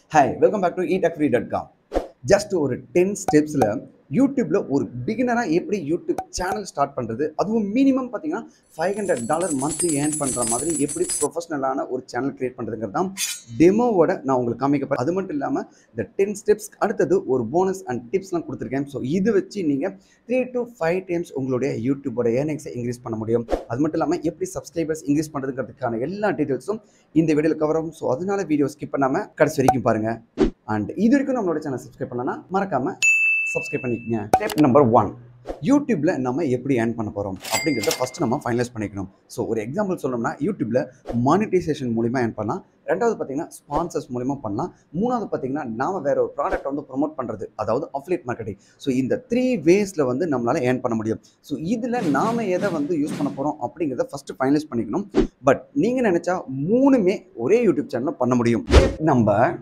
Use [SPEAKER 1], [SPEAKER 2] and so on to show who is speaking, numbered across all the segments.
[SPEAKER 1] Hi welcome back to eat free dot com just ஒரு ten ஸ்டெப்ஸில் யூடியூப்பில் ஒரு பிகினராக எப்படி யூடியூப் சேனல் ஸ்டார்ட் பண்ணுறது அதுவும் மினிமம் பார்த்தீங்கன்னா five hundred dollar monthly earn பண்ணுற மாதிரி எப்படி ப்ரொஃபஷனலான ஒரு சேனல் கிரியேட் பண்ணுறதுங்கிறது தான் டெமோவோட நான் உங்களுக்கு காமிக்க போறேன். அது மட்டும் இல்லாமல் இந்த டென் ஸ்டெப்ஸ் அடுத்தது ஒரு போனஸ் அண்ட் டிப்ஸ்லாம் கொடுத்துருக்கேன் ஸோ இது வச்சு நீங்கள் த்ரீ டு ஃபைவ் டைம்ஸ் உங்களுடைய யூடியூபோட ஏர்னிங்ஸை இன்க்ரீஸ் பண்ண முடியும் அது மட்டும் இல்லாமல் எப்படி சப்ஸ்கிரைபர்ஸ் இன்க்ரீஸ் பண்ணுறதுங்கிறதுக்கான எல்லா டீட்டெயில்ஸும் இந்த வீடியோவில் கவர் ஆகும் ஸோ அதனால வீடியோ ஸ்கிப் பண்ணாமல் கடைசி வரைக்கும் பாருங்கள் அண்ட் இது வரைக்கும் நம்மளோட சேனல் சப்ஸ்கிரைப் பண்ணலன்னா மறக்காமல் சப்ஸ்கிரைப் பண்ணிக்கங்க ஸ்டெப் நம்பர் ஒன் யூடியூப்பில் நம்ம எப்படி ஏர்ன் பண்ண போகிறோம் அப்படிங்கிறத ஃபஸ்ட்டு நம்ம ஃபைனலைஸ் பண்ணிக்கணும் ஸோ ஒரு எக்ஸாம்பிள் சொல்லணும்னா யூடியூப்பில் மானிட்டைசேஷன் மூலிமா ஏர்ன் பண்ணலாம் ரெண்டாவது பார்த்தீங்கன்னா ஸ்பான்சர்ஸ் மூலிமா பண்ணலாம் மூணாவது பார்த்தீங்கன்னா நாம வேற ஒரு ப்ராடக்ட் வந்து ப்ரோமோட் பண்ணுறது அதாவது அஃப்லேட் மார்க்கெட்டிங் ஸோ இந்த த்ரீ வேஸில் வந்து நம்மளால் ஏர்ன் பண்ண முடியும் ஸோ இதில் நாம எதை வந்து யூஸ் பண்ண போகிறோம் அப்படிங்கிறத ஃபஸ்ட்டு ஃபைனலைஸ் பண்ணிக்கணும் பட் நீங்கள் நினச்சா மூணுமே ஒரே யூடியூப் சேனலில் பண்ண முடியும் நம்பர்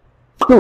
[SPEAKER 1] டூ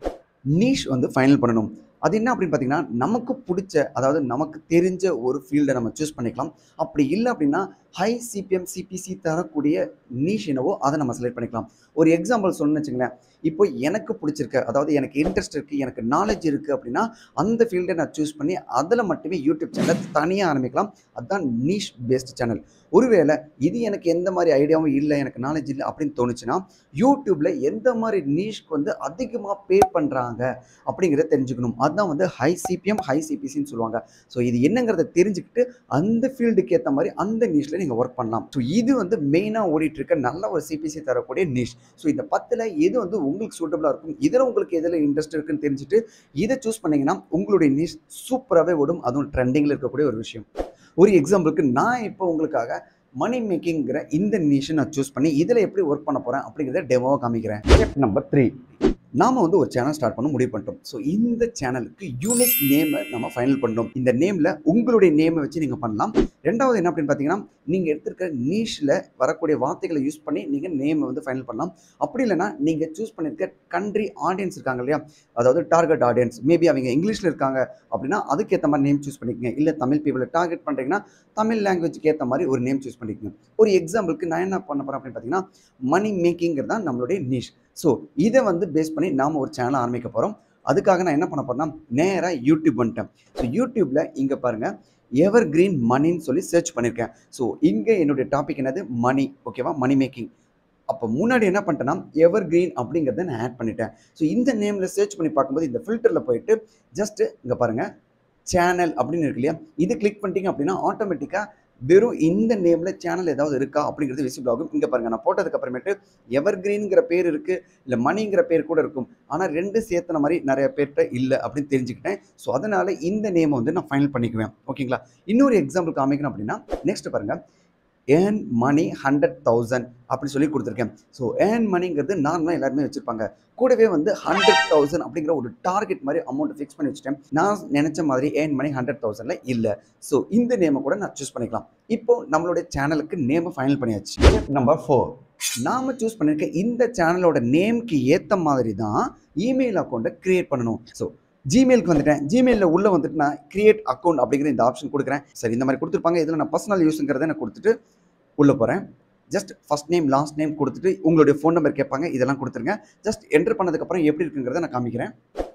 [SPEAKER 1] நீஷ் வந்து ஃபைனல் பண்ணணும் அது என்ன அப்படின்னு பார்த்தீங்கன்னா நமக்கு பிடிச்ச அதாவது நமக்கு தெரிஞ்ச ஒரு ஃபீல்டை நம்ம சூஸ் பண்ணிக்கலாம் அப்படி இல்லை அப்படின்னா ஹை சிபிஎம் சிபிசி தரக்கூடிய நீஷ் என்னவோ அதை நம்ம செலக்ட் பண்ணிக்கலாம் ஒரு எக்ஸாம்பிள் சொல்லணும்னு வச்சுங்களேன் இப்போ எனக்கு பிடிச்சிருக்கு அதாவது எனக்கு இன்ட்ரெஸ்ட் இருக்குது எனக்கு நாலேஜ் இருக்குது அப்படின்னா அந்த ஃபீல்டை நான் சூஸ் பண்ணி அதில் மட்டுமே யூடியூப் சேனல் தனியாக ஆரம்பிக்கலாம் அதுதான் நீஷ் பேஸ்ட் சேனல் ஒருவேளை இது எனக்கு எந்த மாதிரி ஐடியாவும் இல்லை எனக்கு நாலேஜ் இல்லை அப்படின்னு தோணுச்சுன்னா யூடியூப்பில் எந்த மாதிரி நீஷ்க்கு வந்து அதிகமாக பே பண்ணுறாங்க அப்படிங்கிறத தெரிஞ்சுக்கணும் அதுதான் வந்து ஹை சிபிஎம் ஹை சிபிசின்னு சொல்லுவாங்க ஸோ இது என்னங்கிறத தெரிஞ்சுக்கிட்டு அந்த ஃபீல்டுக்கு ஏற்ற மாதிரி அந்த நீஷில் நீங்கள் ஒர்க் பண்ணலாம் ஸோ இது வந்து மெயினாக ஓடிட்டு இருக்க நல்ல ஒரு சிபிசி தரக்கூடிய நீஷ் ஸோ இந்த பத்தில் எது வந்து உங்களுக்கு சூட்டபுளாக இருக்கும் இதில் உங்களுக்கு எதில் இன்ட்ரெஸ்ட் இருக்குன்னு தெரிஞ்சுட்டு இதை சூஸ் பண்ணீங்கன்னா உங்களுடைய நீஷ் சூப்பராகவே ஓடும் அதுவும் ட்ரெண்டிங்கில் இருக்கக்கூடிய ஒரு விஷயம் ஒரு எக்ஸாம்பிளுக்கு நான் இப்போ உங்களுக்காக மணி மேக்கிங்கிற இந்த நீஷை நான் சூஸ் பண்ணி இதில் எப்படி ஒர்க் பண்ண போகிறேன் அப்படிங்கிறத டெமோவை காமிக்கிறேன் ஸ்டெப் நம்பர் த்ரீ நாம வந்து ஒரு சேனல் ஸ்டார்ட் பண்ண முடிவு பண்ணிட்டோம் ஸோ இந்த சேனலுக்கு யூனிக் நேமை நம்ம ஃபைனல் பண்ணோம் இந்த நேமில் உங்களுடைய நேமை வச்சு நீங்கள் பண்ணலாம் ரெண்டாவது என்ன அப்படின்னு பார்த்தீங்கன்னா நீங்கள் எடுத்திருக்க நீஷில் வரக்கூடிய வார்த்தைகளை யூஸ் பண்ணி நீங்கள் நேமை வந்து ஃபைனல் பண்ணலாம் அப்படி இல்லைன்னா நீங்கள் சூஸ் பண்ணியிருக்க கண்ட்ரி ஆடியன்ஸ் இருக்காங்க இல்லையா அதாவது டார்கெட் ஆடியன்ஸ் மேபி அவங்க இங்கிலீஷில் இருக்காங்க அப்படின்னா அதுக்கேற்ற மாதிரி நேம் சூஸ் பண்ணிக்கங்க இல்லை தமிழ் பீப்புளை டார்கெட் பண்ணுறீங்கன்னா தமிழ் லாங்குவேஜ்க்கு ஏற்ற மாதிரி ஒரு நேம் சூஸ் பண்ணிக்கங்க ஒரு எக்ஸாம்பிளுக்கு நான் என்ன பண்ண போகிறேன் அப்படின்னு பார்த்தீங்கன்னா மணி மேக்கிங்கிறது தான் நம்மளுடைய நீஷ் ஸோ இதை வந்து பேஸ் பண்ணி நாம் ஒரு சேனல் ஆரம்பிக்க போகிறோம் அதுக்காக நான் என்ன பண்ண போறேன்னா நேராக யூடியூப் வந்துட்டேன் ஸோ யூடியூப்பில் இங்கே பாருங்கள் எவர் கிரீன் மணின்னு சொல்லி சர்ச் பண்ணியிருக்கேன் ஸோ இங்கே என்னுடைய டாபிக் என்னது மணி ஓகேவா மணி மேக்கிங் அப்போ முன்னாடி என்ன பண்ணிட்டேன்னா எவர் கிரீன் அப்படிங்கிறத நான் ஆட் பண்ணிட்டேன் ஸோ இந்த நேமில் சர்ச் பண்ணி பார்க்கும்போது இந்த ஃபில்டரில் போயிட்டு ஜஸ்ட் இங்கே பாருங்கள் சேனல் அப்படின்னு இருக்கு இல்லையா இது கிளிக் பண்ணிட்டீங்க அப்படின்னா ஆட்டோமேட்டிக்காக வெறும் இந்த நேமில் சேனல் ஏதாவது இருக்கா அப்படிங்கிறது விசிபிள் ஆகும் இங்கே பாருங்கள் நான் போட்டதுக்கு அப்புறமேட்டு எவர் கிரீன்ங்கிற பேர் இருக்குது இல்லை மணிங்கிற பேர் கூட இருக்கும் ஆனால் ரெண்டு சேர்த்தன மாதிரி நிறைய பேர்கிட்ட இல்லை அப்படின்னு தெரிஞ்சுக்கிட்டேன் ஸோ அதனால் இந்த நேமை வந்து நான் ஃபைனல் பண்ணிக்குவேன் ஓகேங்களா இன்னொரு எக்ஸாம்பிள் காமிக்கணும் அப்படின்னா நெக்ஸ்ட் பாருங்கள் ஏர்ன் மணி ஹண்ட்ரட் தௌசண்ட் அப்படி சொல்லி கொடுத்துருக்கேன் ஸோ ஏர்ன் மணிங்கிறது நார்மலாக எல்லாருமே வச்சுருப்பாங்க கூடவே வந்து ஹண்ட்ரட் தௌசண்ட் அப்படிங்கிற ஒரு டார்கெட் மாதிரி அமௌண்ட் ஃபிக்ஸ் பண்ணி வச்சுட்டேன் நான் நினச்ச மாதிரி ஏர்ன் மணி ஹண்ட்ரட் தௌசண்டில் இல்லை ஸோ இந்த நேமை கூட நான் சூஸ் பண்ணிக்கலாம் இப்போ நம்மளுடைய சேனலுக்கு நேமை ஃபைனல் பண்ணியாச்சு நம்பர் ஃபோர் நாம சூஸ் பண்ணியிருக்க இந்த சேனலோட நேம்க்கு ஏற்ற மாதிரி தான் இமெயில் அக்கௌண்ட்டை க்ரியேட் பண்ணணும் ஸோ ஜிமெயிலுக்கு வந்துட்டேன் ஜிமெயிலில் உள்ளே வந்துட்டு நான் கிரியேட் அக்கௌண்ட் அப்படிங்கிற இந்த ஆப்ஷன் கொடுக்குறேன் சரி இந்த மாதிரி கொடுத்துருப்பாங்க இதில் நான் பர்சனல் யூஸுங்கிறத நான் கொடுத்துட்டு உள்ளே போகிறேன் just first name last name கொடுத்துட்டு உங்களுடைய ஃபோன் நம்பர் கேட்பாங்க இதெல்லாம் கொடுத்துருங்க ஜஸ்ட் என்டர் பண்ணதுக்கப்புறம் எப்படி இருக்குங்கிறத நான் காமிக்கிறேன்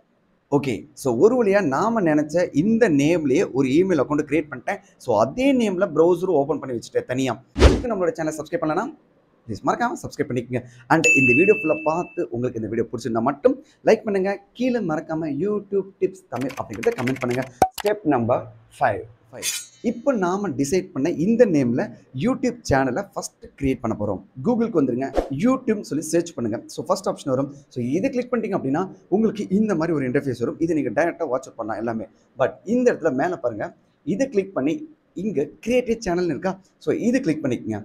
[SPEAKER 1] ஓகே ஸோ ஒரு வழியாக நாம் நினச்ச இந்த நேம்லேயே ஒரு இமெயில் அக்கௌண்ட் கிரியேட் பண்ணிட்டேன் ஸோ அதே நேமில் ப்ரௌசரும் ஓப்பன் பண்ணி வச்சுட்டேன் தனியாக இதுக்கு நம்மளோட சேனல் சப்ஸ்கிரைப் பண்ணலாம் ப்ளீஸ் மறக்காமல் சப்ஸ்கிரைப் பண்ணிக்கோங்க அண்ட் இந்த வீடியோ ஃபுல்லாக பார்த்து உங்களுக்கு இந்த வீடியோ பிடிச்சிருந்தா மட்டும் லைக் பண்ணுங்கள் கீழே மறக்காமல் யூடியூப் டிப்ஸ் தமிழ் அப்படிங்கிறத கமெண்ட் பண்ணுங்கள் ஸ்டெப் நம்பர் ஃபைவ் ஃபைவ் இப்போ நாம் டிசைட் பண்ண இந்த நேமில் யூடியூப் சேனலை ஃபஸ்ட்டு க்ரியேட் பண்ண போகிறோம் கூகுளுக்கு வந்துருங்க யூடியூப்னு சொல்லி சர்ச் பண்ணுங்கள் ஸோ ஃபஸ்ட் ஆப்ஷன் வரும் ஸோ இதை கிளிக் பண்ணிட்டீங்க அப்படின்னா உங்களுக்கு இந்த மாதிரி ஒரு இன்டர்ஃபேஸ் வரும் இதை நீங்கள் டைரெக்டாக வாட்ஸ்அப் பண்ணலாம் எல்லாமே பட் இந்த இடத்துல மேலே பாருங்கள் இதை கிளிக் பண்ணி இங்கே கிரியேட்டிவ் சேனல்னு இருக்கா ஸோ இது கிளிக் பண்ணிக்கங்க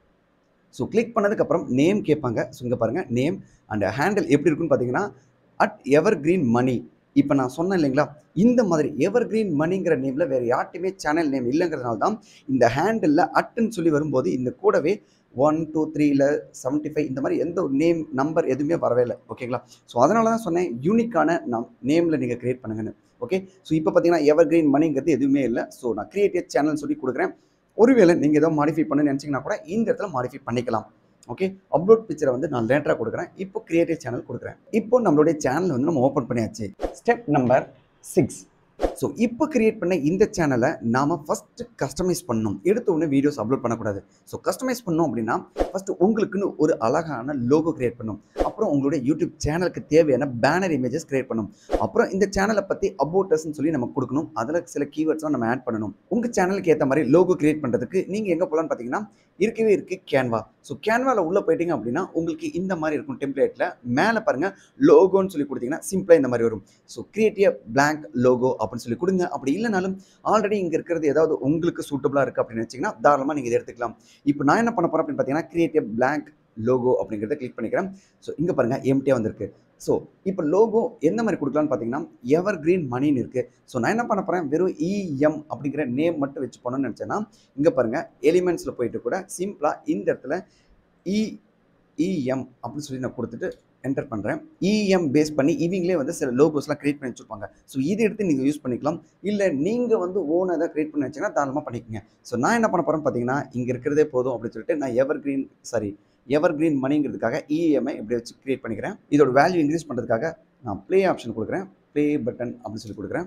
[SPEAKER 1] ஸோ கிளிக் பண்ணதுக்கப்புறம் நேம் கேட்பாங்க ஸோ இங்கே பாருங்கள் நேம் அண்ட் ஹேண்டில் எப்படி இருக்குன்னு பார்த்தீங்கன்னா அட் எவர் கிரீன் மணி இப்போ நான் சொன்னேன் இல்லைங்களா இந்த மாதிரி எவர் கிரீன் மணிங்கிற நேமில் வேறு யார்ட்டுமே சேனல் நேம் இல்லைங்கிறதுனால தான் இந்த ஹேண்டிலில் அட்டுன்னு சொல்லி வரும்போது இந்த கூடவே ஒன் டூ த்ரீ இல்லை செவன்ட்டி ஃபைவ் இந்த மாதிரி எந்த ஒரு நேம் நம்பர் எதுவுமே வரவே இல்லை ஓகேங்களா ஸோ அதனால தான் சொன்னேன் யூனிக்கான நம் நேமில் நீங்கள் க்ரியேட் பண்ணுங்கன்னு ஓகே ஸோ இப்போ பார்த்தீங்கன்னா எவர் கிரீன் மணிங்கிறது எதுவுமே இல்லை ஸோ நான் கிரியேட்டிவ் சேனல் சொல்லி கொடுக்குறேன் ஒருவேளை நீங்கள் ஏதோ மாடிஃபை பண்ணணும்னு நினச்சிங்கன்னா கூட இந்த இடத்துல மாடிஃபை பண்ணிக்கலாம் ஓகே அப்லோட் பிக்சரை வந்து நான் லேட்டராக கொடுக்குறேன் இப்போ கிரியேட்டிவ் சேனல் கொடுக்குறேன் இப்போ நம்மளுடைய சேனல் வந்து நம்ம ஓப்பன் பண்ணியாச்சு ஸ்டெப் நம்பர் சிக்ஸ் ஸோ இப்போ கிரியேட் பண்ண இந்த சேனலை நாம் ஃபஸ்ட்டு கஸ்டமைஸ் பண்ணணும் எடுத்த உடனே வீடியோஸ் அப்லோட் பண்ணக்கூடாது ஸோ கஸ்டமைஸ் பண்ணோம் அப்படின்னா ஃபஸ்ட்டு உங்களுக்குன்னு ஒரு அழகான லோகோ கிரியேட் பண்ணும் அப்புறம் உங்களுடைய யூடியூப் சேனலுக்கு தேவையான பேனர் இமேஜஸ் கிரியேட் பண்ணும் அப்புறம் இந்த சேனலை பற்றி அபோட்டர்ஸ்னு சொல்லி நம்ம கொடுக்கணும் அதில் சில கீவேர்ட்ஸ்லாம் நம்ம ஆட் பண்ணணும் உங்கள் சேனலுக்கு ஏற்ற மாதிரி லோகோ கிரியேட் பண்ணுறதுக்கு நீங்கள் எங்கே போகலான்னு பார்த்தீங்கன்னா இருக்கவே இருக்குது கேன்வா ஸோ கேன்வாவில் உள்ளே போயிட்டீங்க அப்படின்னா உங்களுக்கு இந்த மாதிரி இருக்கும் டெம்ப்ளேட்டில் மேலே பாருங்கள் லோகோன்னு சொல்லி கொடுத்தீங்கன்னா சிம்பிளாக இந்த மாதிரி வரும் ஸோ கிரியேட்டிவ் பிளாங்க் லோகோ அப்படின்னு சொல்லி கொடுங்க அப்படி இல்லைனாலும் ஆல்ரெடி இங்கே இருக்கிறது ஏதாவது உங்களுக்கு சூட்டபுளாக இருக்குது அப்படின்னு வச்சிங்கன்னா தாராளமாக நீங்கள் இதை எடுத்துக்கலாம் இப்போ நான் என்ன பண்ண போகிறேன் அப்படின்னு பார்த்தீங்கன்னா கிரியேட்டிவ் பிளாங்க் லோகோ அப்படிங்கிறத கிளிக் பண்ணிக்கிறேன் ஸோ இங்கே பாருங்கள் எம்டியாக வந்திருக்கு ஸோ இப்போ லோகோ எந்த மாதிரி கொடுக்கலான்னு பார்த்தீங்கன்னா எவர் கிரீன் மணின்னு இருக்குது ஸோ நான் என்ன பண்ண போகிறேன் வெறும் இஎம் அப்படிங்கிற நேம் மட்டும் வச்சு போகணும்னு நினச்சேன்னா இங்கே பாருங்கள் எலிமெண்ட்ஸில் போயிட்டு கூட சிம்பிளாக இந்த இடத்துல இ இஎம் அப்படின்னு சொல்லி நான் கொடுத்துட்டு என்டர் பண்ணுறேன் இஎம் பேஸ் பண்ணி இவங்களே வந்து சில லோகோஸ்லாம் கிரியேட் பண்ணி வச்சுருப்பாங்க ஸோ இது எடுத்து நீங்கள் யூஸ் பண்ணிக்கலாம் இல்லை நீங்கள் வந்து ஓனாக எதாவது கிரியேட் பண்ணி வச்சிங்கன்னா தாராளமாக பண்ணிக்கோங்க ஸோ நான் என்ன பண்ண போகிறேன்னு பார்த்தீங்கன்னா இங்கே இருக்கிறதே போதும் அப்படின்னு சொல்லிட்டு நான் evergreen sorry evergreen மணிங்கிறதுக்காக இஎம்ஐ இப்படி வச்சு கிரியேட் பண்ணிக்கிறேன் இதோட வேல்யூ இன்க்ரீஸ் பண்ணுறதுக்காக நான் ப்ளே ஆப்ஷன் கொடுக்குறேன் ப்ளே பட்டன் அப்படின்னு சொல்லி கொடுக்குறேன்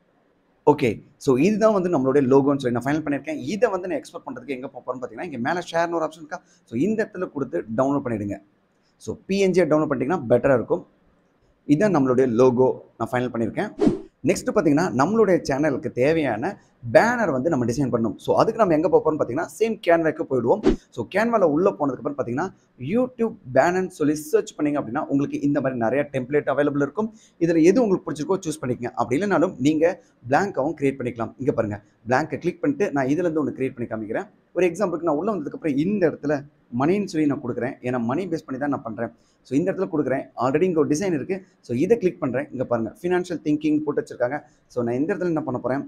[SPEAKER 1] ஓகே ஸோ இதுதான் வந்து நம்மளுடைய லோகோன்னு சொல்லி நான் ஃபைனல் பண்ணியிருக்கேன் இதை வந்து நான் எக்ஸ்போர்ட் பண்ணுறதுக்கு எங்கே போகிறேன்னு பார்த்தீங்கன்னா இங்கே மேலே ஷேர்னு ஒரு ஆப்ஷன் இருக்கா ஸோ இந்த இடத்துல கொடுத்து டவுன்லோட் பண்ணிவிடுங்க ஸோ பிஎன்ஜியை டவுன்லோட் பண்ணிட்டீங்கன்னா பெட்டராக இருக்கும் இதுதான் நம்மளுடைய லோகோ நான் ஃபைனல் பண்ணியிருக்கேன் நெக்ஸ்ட் பார்த்தீங்கன்னா நம்மளுடைய சேனலுக்கு தேவையான பேனர் வந்து நம்ம டிசைன் பண்ணணும் ஸோ அதுக்கு நம்ம எங்கே போகிறோம்னு பார்த்தீங்கன்னா சேம் கேன்வாக்கு போயிடுவோம் ஸோ கேன்வாவில் உள்ளே போனதுக்கப்புறம் பார்த்தீங்கன்னா யூடியூப் பேனர்னு சொல்லி சர்ச் பண்ணிங்க அப்படின்னா உங்களுக்கு இந்த மாதிரி நிறைய டெம்ப்ளேட் அவைலபிள் இருக்கும் இதில் எது உங்களுக்கு பிடிச்சிருக்கோ சூஸ் பண்ணிக்கங்க அப்படி இல்லைனாலும் நீங்கள் பிளாங்காகவும் கிரியேட் பண்ணிக்கலாம் இங்கே பாருங்கள் பிளாங்கை கிளிக் பண்ணிட்டு நான் இதுலேருந்து ஒன்று கிரியேட் பண்ணி காமிக்கிறேன் ஒரு எக்ஸாம்பிளுக்கு நான் உள்ளே வந்ததுக்கப்புறம் இந்த இடத்துல மணின்னு சொல்லி நான் கொடுக்குறேன் ஏன்னா மணி பேஸ் பண்ணி தான் நான் பண்ணுறேன் ஸோ இந்த இடத்துல கொடுக்குறேன் ஆல்ரெடி இங்கே ஒரு டிசைன் இருக்குது ஸோ இதை கிளிக் பண்ணுறேன் இங்கே பாருங்கள் ஃபினான்ஷியல் திங்கிங் போட்டு வச்சுருக்காங்க ஸோ நான் இந்த இடத்துல என்ன பண்ண போகிறேன்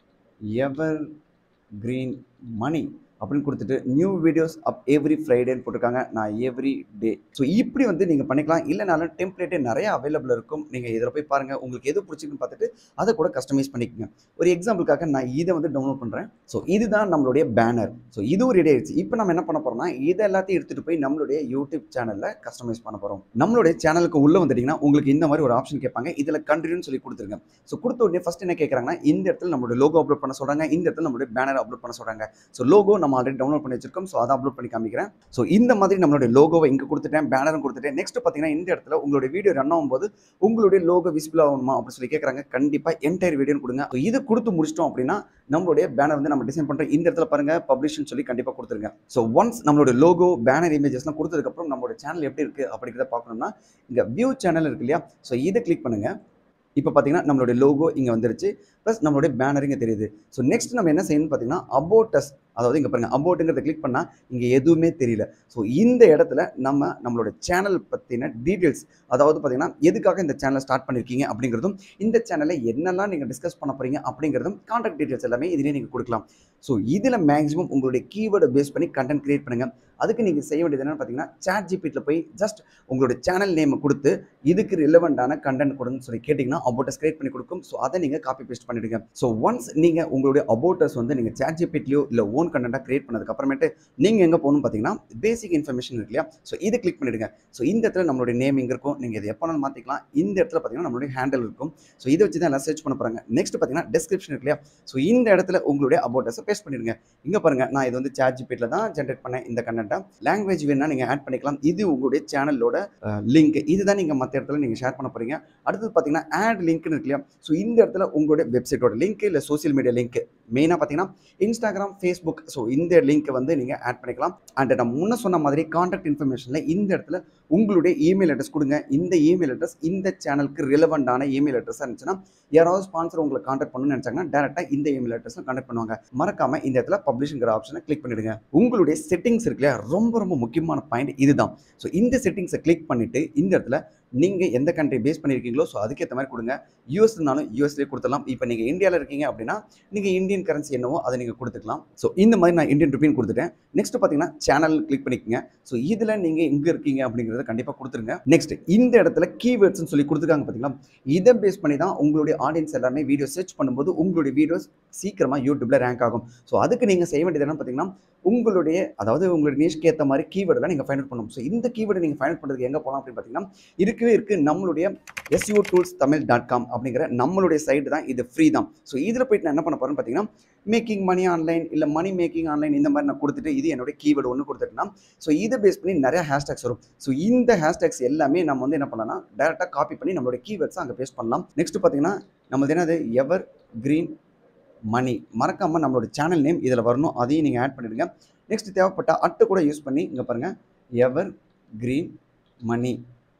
[SPEAKER 1] எவர் கிரீன் மணி அப்படின்னு கொடுத்துட்டு நியூ வீடியோஸ் அப் எவ்ரி ஃப்ரைடேன்னு போட்டிருக்காங்க நான் எவ்ரி டே ஸோ இப்படி வந்து நீங்கள் பண்ணிக்கலாம் இல்லைனாலும் டெம்ப்ளேட்டே நிறைய அவைலபிள் இருக்கும் நீங்கள் இதில் போய் பாருங்கள் உங்களுக்கு எது பிடிச்சிருக்குன்னு பார்த்துட்டு அதை கூட கஸ்டமைஸ் பண்ணிக்கோங்க ஒரு எக்ஸாம்பிளுக்காக நான் இதை வந்து டவுன்லோட் பண்ணுறேன் ஸோ இதுதான் நம்மளுடைய பேனர் ஸோ இதுவும் ரெடி ஆயிடுச்சு இப்போ நம்ம என்ன பண்ண போகிறோம்னா இதை எல்லாத்தையும் எடுத்துகிட்டு போய் நம்மளுடைய யூடியூப் சேனலில் கஸ்டமைஸ் பண்ண போகிறோம் நம்மளுடைய சேனலுக்கு உள்ளே வந்துட்டிங்கன்னா உங்களுக்கு இந்த மாதிரி ஒரு ஆப்ஷன் கேட்பாங்க இதில் கண்டினியூன்னு சொல்லி கொடுத்துருங்க ஸோ கொடுத்த உடனே ஃபஸ்ட் என்ன கேட்குறாங்கன்னா இந்த இடத்துல நம்மளுடைய லோகோ அப்லோட் பண்ண சொல்கிறாங்க இந்த இடத்துல நம்மளுடைய பேனர் அப்லோட் பண்ண சொல்கிறாங்க ஸோ லோகோ நம்ம ஆல்ரெடி டவுன்லோட் பண்ணி வச்சிருக்கோம் ஸோ அதை அப்லோட் பண்ணி காமிக்கிறேன் ஸோ இந்த மாதிரி நம்மளுடைய லோகோவை இங்கே கொடுத்துட்டேன் பேனரும் கொடுத்துட்டேன் நெக்ஸ்ட் பார்த்தீங்கன்னா இந்த இடத்துல உங்களுடைய வீடியோ ரன் ஆகும்போது உங்களுடைய லோகோ விசிபிள் ஆகணுமா அப்படின்னு சொல்லி கேட்குறாங்க கண்டிப்பாக என்டையர் வீடியோன்னு கொடுங்க ஸோ இது கொடுத்து முடிச்சிட்டோம் அப்படின்னா நம்மளுடைய பேனர் வந்து நம்ம டிசைன் பண்ணுறோம் இந்த இடத்துல பாருங்க பப்ளிஷ்னு சொல்லி கண்டிப்பாக கொடுத்துருங்க ஸோ ஒன்ஸ் நம்மளுடைய லோகோ பேனர் இமேஜஸ்லாம் கொடுத்ததுக்கப்புறம் நம்மளோட சேனல் எப்படி இருக்குது அப்படிங்கிறத பார்க்கணும்னா இங்கே வியூ சேனல் இருக்கு இல்லையா ஸோ இதை கிளிக் பண்ணுங்கள் இப்போ பார்த்தீங்கன்னா நம்மளுடைய லோகோ இங்கே வந்துருச்சு ப்ளஸ் நம்மளுடைய பேனர் இங்கே தெரியுது ஸோ நெக்ஸ்ட் நம்ம என்ன செய்யணும்னு பார்த்தீங்கன்னா அபோட்டஸ் அதாவது இங்கே பாருங்கள் அபோட்டுங்கிறத கிளிக் பண்ணால் இங்கே எதுவுமே தெரியல ஸோ இந்த இடத்துல நம்ம நம்மளோட சேனல் பற்றின டீட்டெயில்ஸ் அதாவது பார்த்தீங்கன்னா எதுக்காக இந்த சேனலை ஸ்டார்ட் பண்ணியிருக்கீங்க அப்படிங்கிறதும் இந்த சேனலில் என்னெல்லாம் நீங்கள் டிஸ்கஸ் பண்ண போகிறீங்க அப்படிங்கிறதும் கான்டாக்ட் டீட்டெயில்ஸ் எல்லாமே இதிலே நீங்கள் கொடுக்கலாம் ஸோ இதில் மேக்ஸிமம் உங்களுடைய கீவேர்டை பேஸ் பண்ணி கண்டென்ட் கிரியேட் பண்ணுங்கள் அதுக்கு நீங்கள் செய்ய வேண்டியது என்னென்னு பார்த்தீங்கன்னா சேட் ஜிபிட்டில் போய் ஜஸ்ட் உங்களோட சேனல் நேமை கொடுத்து இதுக்கு ரிலவெண்ட்டான கண்டென்ட் கொடுன்னு சொல்லி கேட்டிங்கன்னா அபோட்டஸ் கிரியேட் பண்ணி கொடுக்கும் ஸோ அதை நீங்கள் காப்பி பேஸ்ட் பண்ணிவிடுங்க ஸோ ஒன்ஸ் நீங்கள் உங்களுடைய அபோட்டஸ் வந்து நீங்கள் சேட் ஜிபிட்லையோ இல்லை ஓன் கண்டென்ட்டாக கிரியேட் பண்ணதுக்கு அப்புறமேட்டு நீங்கள் எங்கே போகணும்னு பார்த்தீங்கன்னா பேசிக் இன்ஃபர்மேஷன் இருக்கு இல்லையா ஸோ இதை கிளிக் பண்ணிவிடுங்க ஸோ இந்த இடத்துல நம்மளுடைய நேம் இங்கே இருக்கும் நீங்கள் இது எப்போனாலும் மாற்றிக்கலாம் இந்த இடத்துல பார்த்தீங்கன்னா நம்மளுடைய ஹேண்டில் இருக்கும் ஸோ இதை வச்சு தான் எல்லாம் சர்ச் பண்ண போகிறாங்க நெக்ஸ்ட் பார்த்தீங்கன்னா டெஸ்கிரிப்ஷன் இருக்கு இல்லையா ஸோ இந்த இடத்துல உங்களுடைய அபோட்டஸை பேஸ்ட் பண்ணிடுங்க இங்கே பாருங்கள் நான் இது வந்து சேட் ஜிபிட்டில் தான் ஜென்ரேட் பண்ணேன் இந்த கண்டென்ட்டை லாங்குவேஜ் வேணால் நீங்கள் ஆட் பண்ணிக்கலாம் இது உங்களுடைய சேனலோட லிங்க் இதுதான் நீங்கள் மற்ற இடத்துல நீங்கள் ஷேர் பண்ண போகிறீங்க அடுத்தது பார்த்தீங்கன்னா ஆட் லிங்க்னு இருக்கு இல்லையா ஸோ இந்த இடத்துல உங்களுடைய வெப்சைட்டோட லிங்க் இல்லை சோசியல் மீடியா லிங்க் மெயினாக பார்த்தீங்கன்னா இன்ஸ்டாகிராம் ஃபேஸ்புக் ஸோ இந்த லிங்க்கை வந்து நீங்கள் ஆட் பண்ணிக்கலாம் அண்ட் நான் முன்ன சொன்ன மாதிரி கான்டாக்ட் இன்ஃபர்மேஷனில் இந்த இடத்துல உங்களுடைய இமெயில் அட்ரஸ் கொடுங்க இந்த இமெயில் அட்ரஸ் இந்த சேனலுக்கு ரிலவெண்டான இமெயில் அட்ரஸாக இருந்துச்சுன்னா யாராவது ஸ்பான்சர் உங்களை கான்டாக்ட் பண்ணணும்னு நினச்சாங்கன்னா டேரெக்டாக இந்த இமெயில் அட்ரஸில் கான்டாக்ட் பண்ணுவாங்க மறக்காம இந்த இடத்துல பப்ளிஷ்ங்கிற ஆப்ஷனை கிளிக் பண்ணிடுங்க உங்களுடைய செட்டிங்ஸ் இருக்கு இல்லையா ரொம்ப ரொம்ப முக்கியமான பாயிண்ட் இதுதான் ஸோ இந்த செட்டிங்ஸை கிளிக் பண்ணிட்டு இந்த இடத்துல நீங்கள் எந்த கண்ட்ரி பேஸ் பண்ணியிருக்கீங்களோ ஸோ அதுக்கேற்ற மாதிரி கொடுங்க யூஎஸ்னாலும் யூஎஸ்லேயே கொடுத்துடலாம் இப்போ நீங்கள் இந்தியாவில் இருக்கீங்க அப்படின்னா நீங்கள் இந்தியன் கரன்சி என்னவோ அதை நீங்கள் கொடுத்துக்கலாம் ஸோ இந்த மாதிரி நான் இந்தியன் ருப்பின்னு கொடுத்துட்டேன் நெக்ஸ்ட் பார்த்தீங்கன்னா சேனல் கிளிக் பண்ணிக்கோங்க ஸோ இதில் நீங்கள் எங்கே இருக்கீங்க அப்படிங்கிறத அப்படிங்கிறத கண்டிப்பாக கொடுத்துருங்க நெக்ஸ்ட் இந்த இடத்துல கீவேர்ட்ஸ்னு சொல்லி கொடுத்துருக்காங்க பார்த்தீங்களா இதை பேஸ் பண்ணி தான் உங்களுடைய ஆடியன்ஸ் எல்லாமே வீடியோ சர்ச் பண்ணும்போது உங்களுடைய வீடியோஸ் சீக்கிரமாக யூடியூப்ல ரேங்க் ஆகும் ஸோ அதுக்கு நீங்கள் செய்ய வேண்டியது என்னன்னு பார்த்தீங்கன்னா உங்களுடைய அதாவது உங்களுடைய நிஷ்க்கு ஏற்ற மாதிரி கீவேர்டெல்லாம் நீங்கள் ஃபைண்ட் அவுட் பண்ணணும் ஸோ இந்த கீவேர்டு நீங்கள் ஃபைண்ட் அவுட் பண்ணுறதுக்கு எங்கே போகலாம் அப்படின்னு பார்த்தீங்கன்னா இருக்கவே இருக்குது நம்மளுடைய SEO tools Tamil dot com அப்படிங்கிற நம்மளுடைய சைட்டு தான் இது ஃப்ரீ தான் ஸோ இதில் போயிட்டு நான் என்ன பண்ண போகிறேன்னு பார்த்தீங்கன்னா மேக்கிங் மணி ஆன்லைன் இல்லை மணி மேக்கிங் ஆன்லைன் இந்த மாதிரி நான் கொடுத்துட்டு இது என்னுடைய கீவேர்டு ஒன்று கொடுத்துட்டேன்னா ஸோ இதை பேஸ் பண்ணி நிறைய ஹேஷ்டேக்ஸ் வரும் ஸோ இந்த ஹேஷ்டேக்ஸ் எல்லாமே நம்ம வந்து என்ன பண்ணலாம்னா டேரெக்டாக காப்பி பண்ணி நம்மளுடைய கீவேர்ட்ஸ் அங்கே பேஸ்ட் பண்ணலாம் நெக்ஸ்ட் பார்த்தீங்கன்னா நம்மளது என்னது எவர் கிரீன் மணி மறக்காமல் நம்மளோட சேனல் நேம் இதில் வரணும் அதையும் நீங்கள் ஆட் பண்ணிடுங்க நெக்ஸ்ட் தேவைப்பட்ட அட்டை கூட யூஸ் பண்ணி இங்கே பாருங்கள் எவர் கிரீன் மணி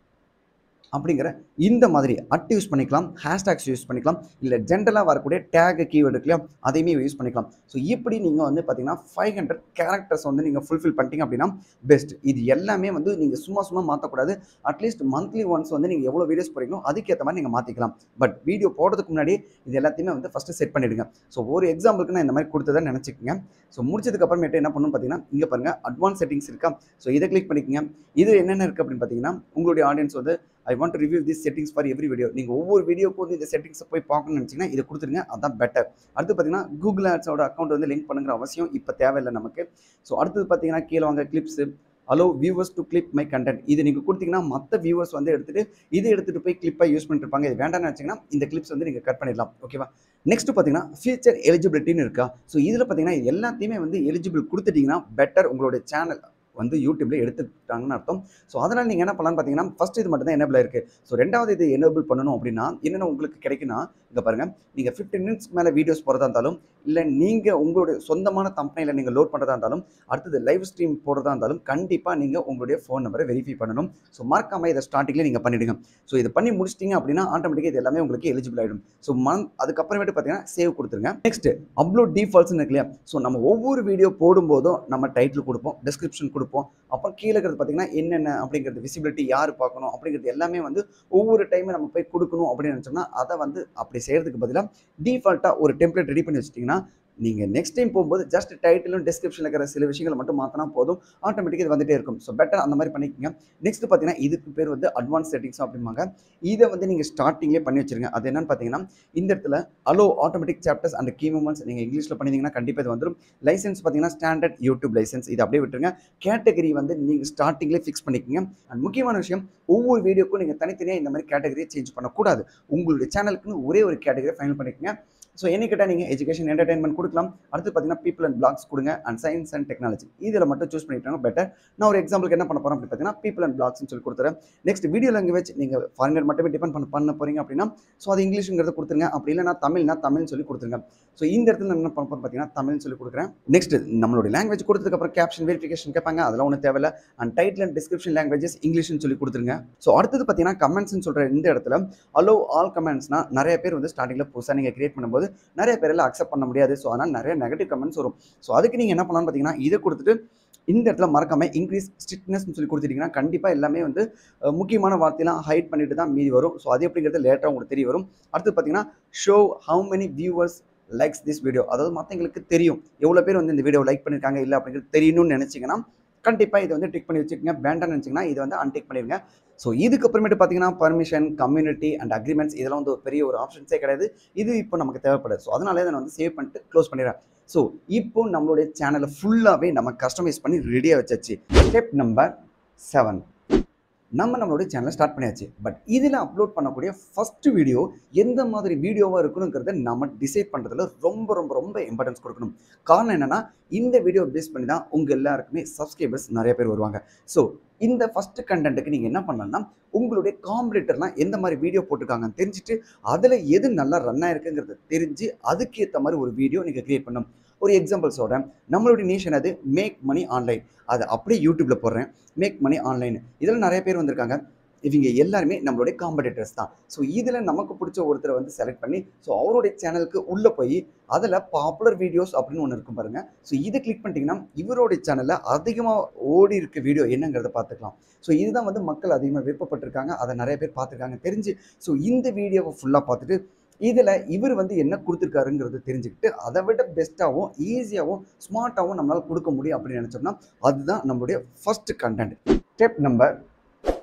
[SPEAKER 1] அப்படிங்கிற இந்த மாதிரி அட்டு யூஸ் பண்ணிக்கலாம் ஹேஷ்டேக்ஸ் யூஸ் பண்ணிக்கலாம் இல்லை ஜென்ரலாக வரக்கூடிய டேக் கீவேர்டு இருக்குல்லையா அதையுமே யூஸ் பண்ணிக்கலாம் ஸோ இப்படி நீங்கள் வந்து பார்த்தீங்கன்னா ஃபைவ் ஹண்ட்ரட் கேரக்டர்ஸ் வந்து நீங்கள் ஃபுல்ஃபில் பண்ணிட்டீங்க அப்படின்னா பெஸ்ட் இது எல்லாமே வந்து நீங்கள் சும்மா சும்மா மாற்றக்கூடாது அட்லீஸ்ட் மந்த்லி ஒன்ஸ் வந்து நீங்கள் எவ்வளோ வீடியோஸ் போகிறீங்களோ அதுக்கேற்ற மாதிரி நீங்கள் மாற்றிக்கலாம் பட் வீடியோ போடுறதுக்கு முன்னாடி இது எல்லாத்தையுமே வந்து ஃபஸ்ட்டு செட் பண்ணிவிடுங்க ஸோ ஒரு எக்ஸாம்பிளுக்கு நான் இந்த மாதிரி கொடுத்ததை நினச்சிக்கோங்க ஸோ முடிச்சதுக்கு அப்புறமேட்டு என்ன பண்ணணும் பார்த்தீங்கன்னா இங்கே பாருங்கள் அட்வான்ஸ் செட்டிங்ஸ் இருக்கா ஸோ இதை கிளிக் பண்ணிக்கோங்க இது என்னென்ன இருக்குது அப்படின்னு பார்த்தீங்கன்னா உங்களுடைய ஆடியன்ஸ் வந்து I want to review this settings for every video நீங்கள் ஒவ்வொரு வீடியோக்கும் வந்து இந்த செட்டிங்ஸை போய் பார்க்கணும்னு நினச்சிங்கன்னா இதை கொடுத்துருங்க அதான் பெட்டர் அடுத்து பார்த்தீங்கன்னா கூகுள் ஆட்ஸோட அக்கௌண்ட் வந்து லிங்க் பண்ணுங்கிற அவசியம் இப்போ தேவையில்லை நமக்கு ஸோ அடுத்தது பார்த்தீங்கன்னா கீழே வாங்க clips allow viewers to clip my content இது நீங்கள் கொடுத்தீங்கன்னா மற்ற வியூவர்ஸ் வந்து எடுத்துகிட்டு இது எடுத்துகிட்டு போய் கிளிப்பாக யூஸ் பண்ணிட்டு இருப்பாங்க இது வேண்டாம்னு வச்சிங்கன்னா இந்த கிளிப்ஸ் வந்து நீங்கள் கட் பண்ணிடலாம் ஓகேவா நெக்ஸ்ட் பார்த்தீங்கன்னா ஃபியூச்சர் எலிஜிபிலிட்டின்னு இருக்கா ஸோ இதில் பார்த்தீங்கன்னா எல்லாத்தையுமே வந்து எலிஜிபிள் கொடுத்துட்டீங்கன்னா பெட்டர் உங்களுடைய சேனல் வந்து யூடியூப்ல எடுத்துக்கிட்டாங்கன்னு அர்த்தம் ஸோ அதனால் நீங்கள் என்ன பண்ணலாம்னு பார்த்தீங்கன்னா ஃபர்ஸ்ட் இது மட்டும் தான் எனபிள் இருக்குது ஸோ ரெண்டாவது இது எனபிள் பண்ணணும் அப்படின்னா என்னென்ன உங்களுக்கு கிடைக்குன்னா இங்கே பாருங்கள் நீங்கள் ஃபிஃப்டின் மினிட்ஸ் மேலே வீடியோஸ் போகிறதா இருந்தாலும் இல்லை நீங்கள் உங்களுடைய சொந்தமான கம்பெனியில் நீங்கள் லோட் பண்ணுறதா இருந்தாலும் அடுத்தது லைவ் ஸ்ட்ரீம் போடுறதா இருந்தாலும் கண்டிப்பாக நீங்கள் உங்களுடைய ஃபோன் நம்பரை வெரிஃபை பண்ணணும் ஸோ மறக்காமல் இதை ஸ்டார்டிங்லேயே நீங்கள் பண்ணிவிடுங்க ஸோ இது பண்ணி முடிச்சிட்டிங்க அப்படின்னா ஆட்டோமேட்டிக்காக இது எல்லாமே உங்களுக்கு எலிஜிபிள் ஆகிடும் ஸோ மந்த் அதுக்கப்புறமேட்டு பார்த்தீங்கன்னா சேவ் கொடுத்துருங்க நெக்ஸ்ட் அப்லோட் டிஃபால்ட்ஸ்னு இருக்கு இல்லையா ஸோ நம்ம ஒவ்வொரு வீடியோ போடும்போதும் நம்ம டைட்டில் கொடுப்போம் டிஸ்கிரிப்ஷன் கொடுப்போம் அப்புறம் கீழே இருக்கிறது பார்த்தீங்கன்னா என்னென்ன அப்படிங்கிறது விசிபிலிட்டி யார் பார்க்கணும் அப்படிங்கிறது எல்லாமே வந்து ஒவ்வொரு டைமும் நம்ம போய் கொடுக்கணும் அப்படின்னு நினச்சோம்னா அதை வந்து அப்படி செய்கிறதுக்கு பதிலாக டிஃபால்ட்டாக ஒரு டெம்ப்ளேட் ரெடி பண்ணி வச்சிட்டிங்கன்னா நீங்கள் நெக்ஸ்ட் டைம் போகும்போது ஜஸ்ட் டைட்டிலும் டிஸ்கிரிப்ஷனில் இருக்கிற சில விஷயங்களை மட்டும் மாற்றினா போதும் ஆட்டோமேட்டிக்காக இது வந்துட்டே இருக்கும் ஸோ பெட்டர் அந்த மாதிரி பண்ணிக்கோங்க நெக்ஸ்ட் பார்த்தீங்கன்னா இதுக்கு பேர் வந்து அட்வான்ஸ் செட்டிங்ஸ் அப்படிம்பாங்க இதை வந்து நீங்கள் ஸ்டார்டிங்லேயே பண்ணி வச்சிருங்க அது என்னன்னு பார்த்தீங்கன்னா இந்த இடத்துல allow automatic chapters and key moments நீங்கள் இங்கிலீஷில் பண்ணிங்கன்னா கண்டிப்பாக இது வந்துடும் லைசன்ஸ் பார்த்தீங்கன்னா ஸ்டாண்டர்ட் யூடியூப் லைசன்ஸ் இது அப்படியே விட்டுருங்க கேட்டகரி வந்து நீங்கள் ஸ்டார்டிங்லேயே ஃபிக்ஸ் பண்ணிக்கோங்க அண்ட் முக்கியமான விஷயம் ஒவ்வொரு வீடியோக்கும் நீங்கள் தனித்தனியாக இந்த மாதிரி கேட்டகரியை சேஞ்ச் பண்ணக்கூடாது உங்களுடைய சேனலுக்குன்னு ஒரே ஒரு கேட்டகரி ஃபைனல் பண்ணிக்கோங்க ஸோ என்ன கேட்டால் நீங்கள் எஜுகேஷன் என்டர்டைன்மெண்ட் கொடுக்கலாம் அடுத்து பார்த்தீங்கன்னா பீப்பிள் அண்ட் பிளாக்ஸ் கொடுங்க அண்ட் சயின்ஸ் அண்ட் டெக்னாலஜி இதில் மட்டும் சூஸ் பண்ணிட்டாங்க பெட்டர் நான் ஒரு எக்ஸாம்பிளுக்கு என்ன பண்ண போகிறோம் அப்படின்னு பார்த்தீங்கன்னா பீப்பிள் அண்ட் பிளாக்ஸ்னு சொல்லி கொடுத்துறேன் நெக்ஸ்ட் வீடியோ லாங்குவேஜ் நீங்கள் ஃபாரினர் மட்டுமே டிபெண்ட் பண்ண பண்ண போகிறீங்க அப்படின்னா ஸோ அது இங்கிலீஷுங்கிறத கொடுத்துருங்க அப்படி இல்லைனா தமிழ்னா தமிழ்னு சொல்லி கொடுத்துருங்க ஸோ இந்த இடத்துல நான் என்ன பண்ண போகிறேன் பார்த்தீங்கன்னா தமிழ்னு சொல்லி கொடுக்குறேன் நெக்ஸ்ட் நம்மளுடைய லாங்குவேஜ் கொடுத்ததுக்கப்புறம் கேப்ஷன் வெரிஃபிகேஷன் கேட்பாங்க அதெல்லாம் ஒன்றும் தேவையில்ல and title and description languages இங்கிலீஷ்னு சொல்லி கொடுத்துருங்க ஸோ அடுத்தது பார்த்தீங்கன்னா கமெண்ட்ஸ்னு சொல்கிற இந்த இடத்துல அலோ ஆல் கமெண்ட்ஸ்னா நிறைய பேர் வந்து ஸ்டார்டிங்கில் புதுசாக நீங்கள் கிரியேட் பண்ணும்போது நிறைய பேரில் அக்செப்ட் பண்ண முடியாது ஸோ அதனால் நிறைய நெகட்டிவ் கமெண்ட்ஸ் வரும் ஸோ அதுக்கு நீங்கள் என்ன பண்ணலாம்னு பார்த்தீங்கன்னா இதை கொடுத்துட்டு இந்த இடத்துல மறக்காம இன்க்ரீஸ் ஸ்ட்ரிக்ட்னஸ்னு சொல்லி கொடுத்துட்டீங்கன்னா கண்டிப்பாக எல்லாமே வந்து அஹ், முக்கியமான வார்த்தையெல்லாம் ஹைட் பண்ணிட்டு தான் மீதி வரும் ஸோ அது எப்படிங்கிறது லேட்டாக உங்களுக்கு தெரிய வரும் அடுத்து பார்த்தீங்கன்னா show how many viewers likes this video அதாவது மற்றவங்களுக்கு தெரியும் எவ்வளோ பேர் வந்து இந்த வீடியோ லைக் பண்ணியிருக்காங்க இல்லை அப்படிங்கிறது தெரியணும்னு நினச்சிங்கன்னா கண்டிப்பாக இதை வந்து டிக் பண்ணி வச்சுக்கோங்க வேண்டாம்னு நினச்சிங்கன்னா இதை வந்து அன்டிக் பண்ணிடுங்க ஸோ இதுக்கப்புறமேட்டு பார்த்தீங்கன்னா பர்மிஷன் கம்யூனிட்டி அண்ட் அக்ரிமெண்ட்ஸ் இதெல்லாம் வந்து ஒரு பெரிய ஒரு ஆப்ஷன்ஸே கிடையாது இது இப்போ நமக்கு தேவைப்படுது ஸோ அதனால இதை நான் வந்து சேவ் பண்ணிட்டு க்ளோஸ் பண்ணிடுறேன் ஸோ இப்போ நம்மளுடைய சேனலை ஃபுல்லாகவே நம்ம கஸ்டமைஸ் பண்ணி ரெடியாக வச்சாச்சு ஸ்டெப் நம்பர் செவன் நம்ம நம்மளுடைய சேனலை ஸ்டார்ட் பண்ணியாச்சு பட் இதில் அப்லோட் பண்ணக்கூடிய ஃபர்ஸ்ட் வீடியோ எந்த மாதிரி வீடியோவாக இருக்கணுங்கிறத நம்ம டிசைட் பண்ணுறதுல ரொம்ப ரொம்ப ரொம்ப இம்பார்ட்டன்ஸ் கொடுக்கணும் காரணம் என்னென்னா இந்த வீடியோ பேஸ் பண்ணி தான் உங்கள் எல்லாருக்குமே சப்ஸ்கிரைபர்ஸ் நிறைய பேர் வருவாங்க ஸோ இந்த ஃபஸ்ட்டு கண்டென்ட்டுக்கு நீங்கள் என்ன பண்ணலாம்னா உங்களுடைய காம்படிட்டர்லாம் எந்த மாதிரி வீடியோ போட்டிருக்காங்கன்னு தெரிஞ்சுட்டு அதில் எது நல்லா ரன் ஆயிருக்குங்கிறத தெரிஞ்சு அதுக்கேற்ற மாதிரி ஒரு வீடியோ நீங்கள் கிரியேட் பண்ணணும் ஒரு எக்ஸாம்பிள் சொல்கிறேன் நம்மளுடைய நேஷன் அது மேக் மணி ஆன்லைன் அதை அப்படியே யூடியூப்பில் போடுறேன் மேக் மணி ஆன்லைன் இதில் நிறைய பேர் வந்திருக்காங்க இவங்க எல்லாருமே நம்மளுடைய காம்படிட்டர்ஸ் தான் ஸோ இதில் நமக்கு பிடிச்ச ஒருத்தரை வந்து செலக்ட் பண்ணி ஸோ அவருடைய சேனலுக்கு உள்ளே போய் அதில் பாப்புலர் வீடியோஸ் அப்படின்னு ஒன்று இருக்கும் பாருங்கள் ஸோ இதை கிளிக் பண்ணிட்டீங்கன்னா இவருடைய சேனலில் அதிகமாக ஓடி இருக்க வீடியோ என்னங்கிறத பார்த்துக்கலாம் ஸோ இதுதான் வந்து மக்கள் அதிகமாக விருப்பப்பட்டிருக்காங்க அதை நிறைய பேர் பார்த்துருக்காங்க தெரிஞ்சு ஸோ இந்த வீடியோவை ஃபுல்லாக பார்த்துட்டு இதில் இவர் வந்து என்ன கொடுத்துருக்காருங்கிறது தெரிஞ்சுக்கிட்டு அதை விட பெஸ்ட்டாகவும் ஈஸியாகவும் ஸ்மார்ட்டாகவும் நம்மளால் கொடுக்க முடியும் அப்படின்னு நினச்சோம்னா அதுதான் நம்மளுடைய first content step number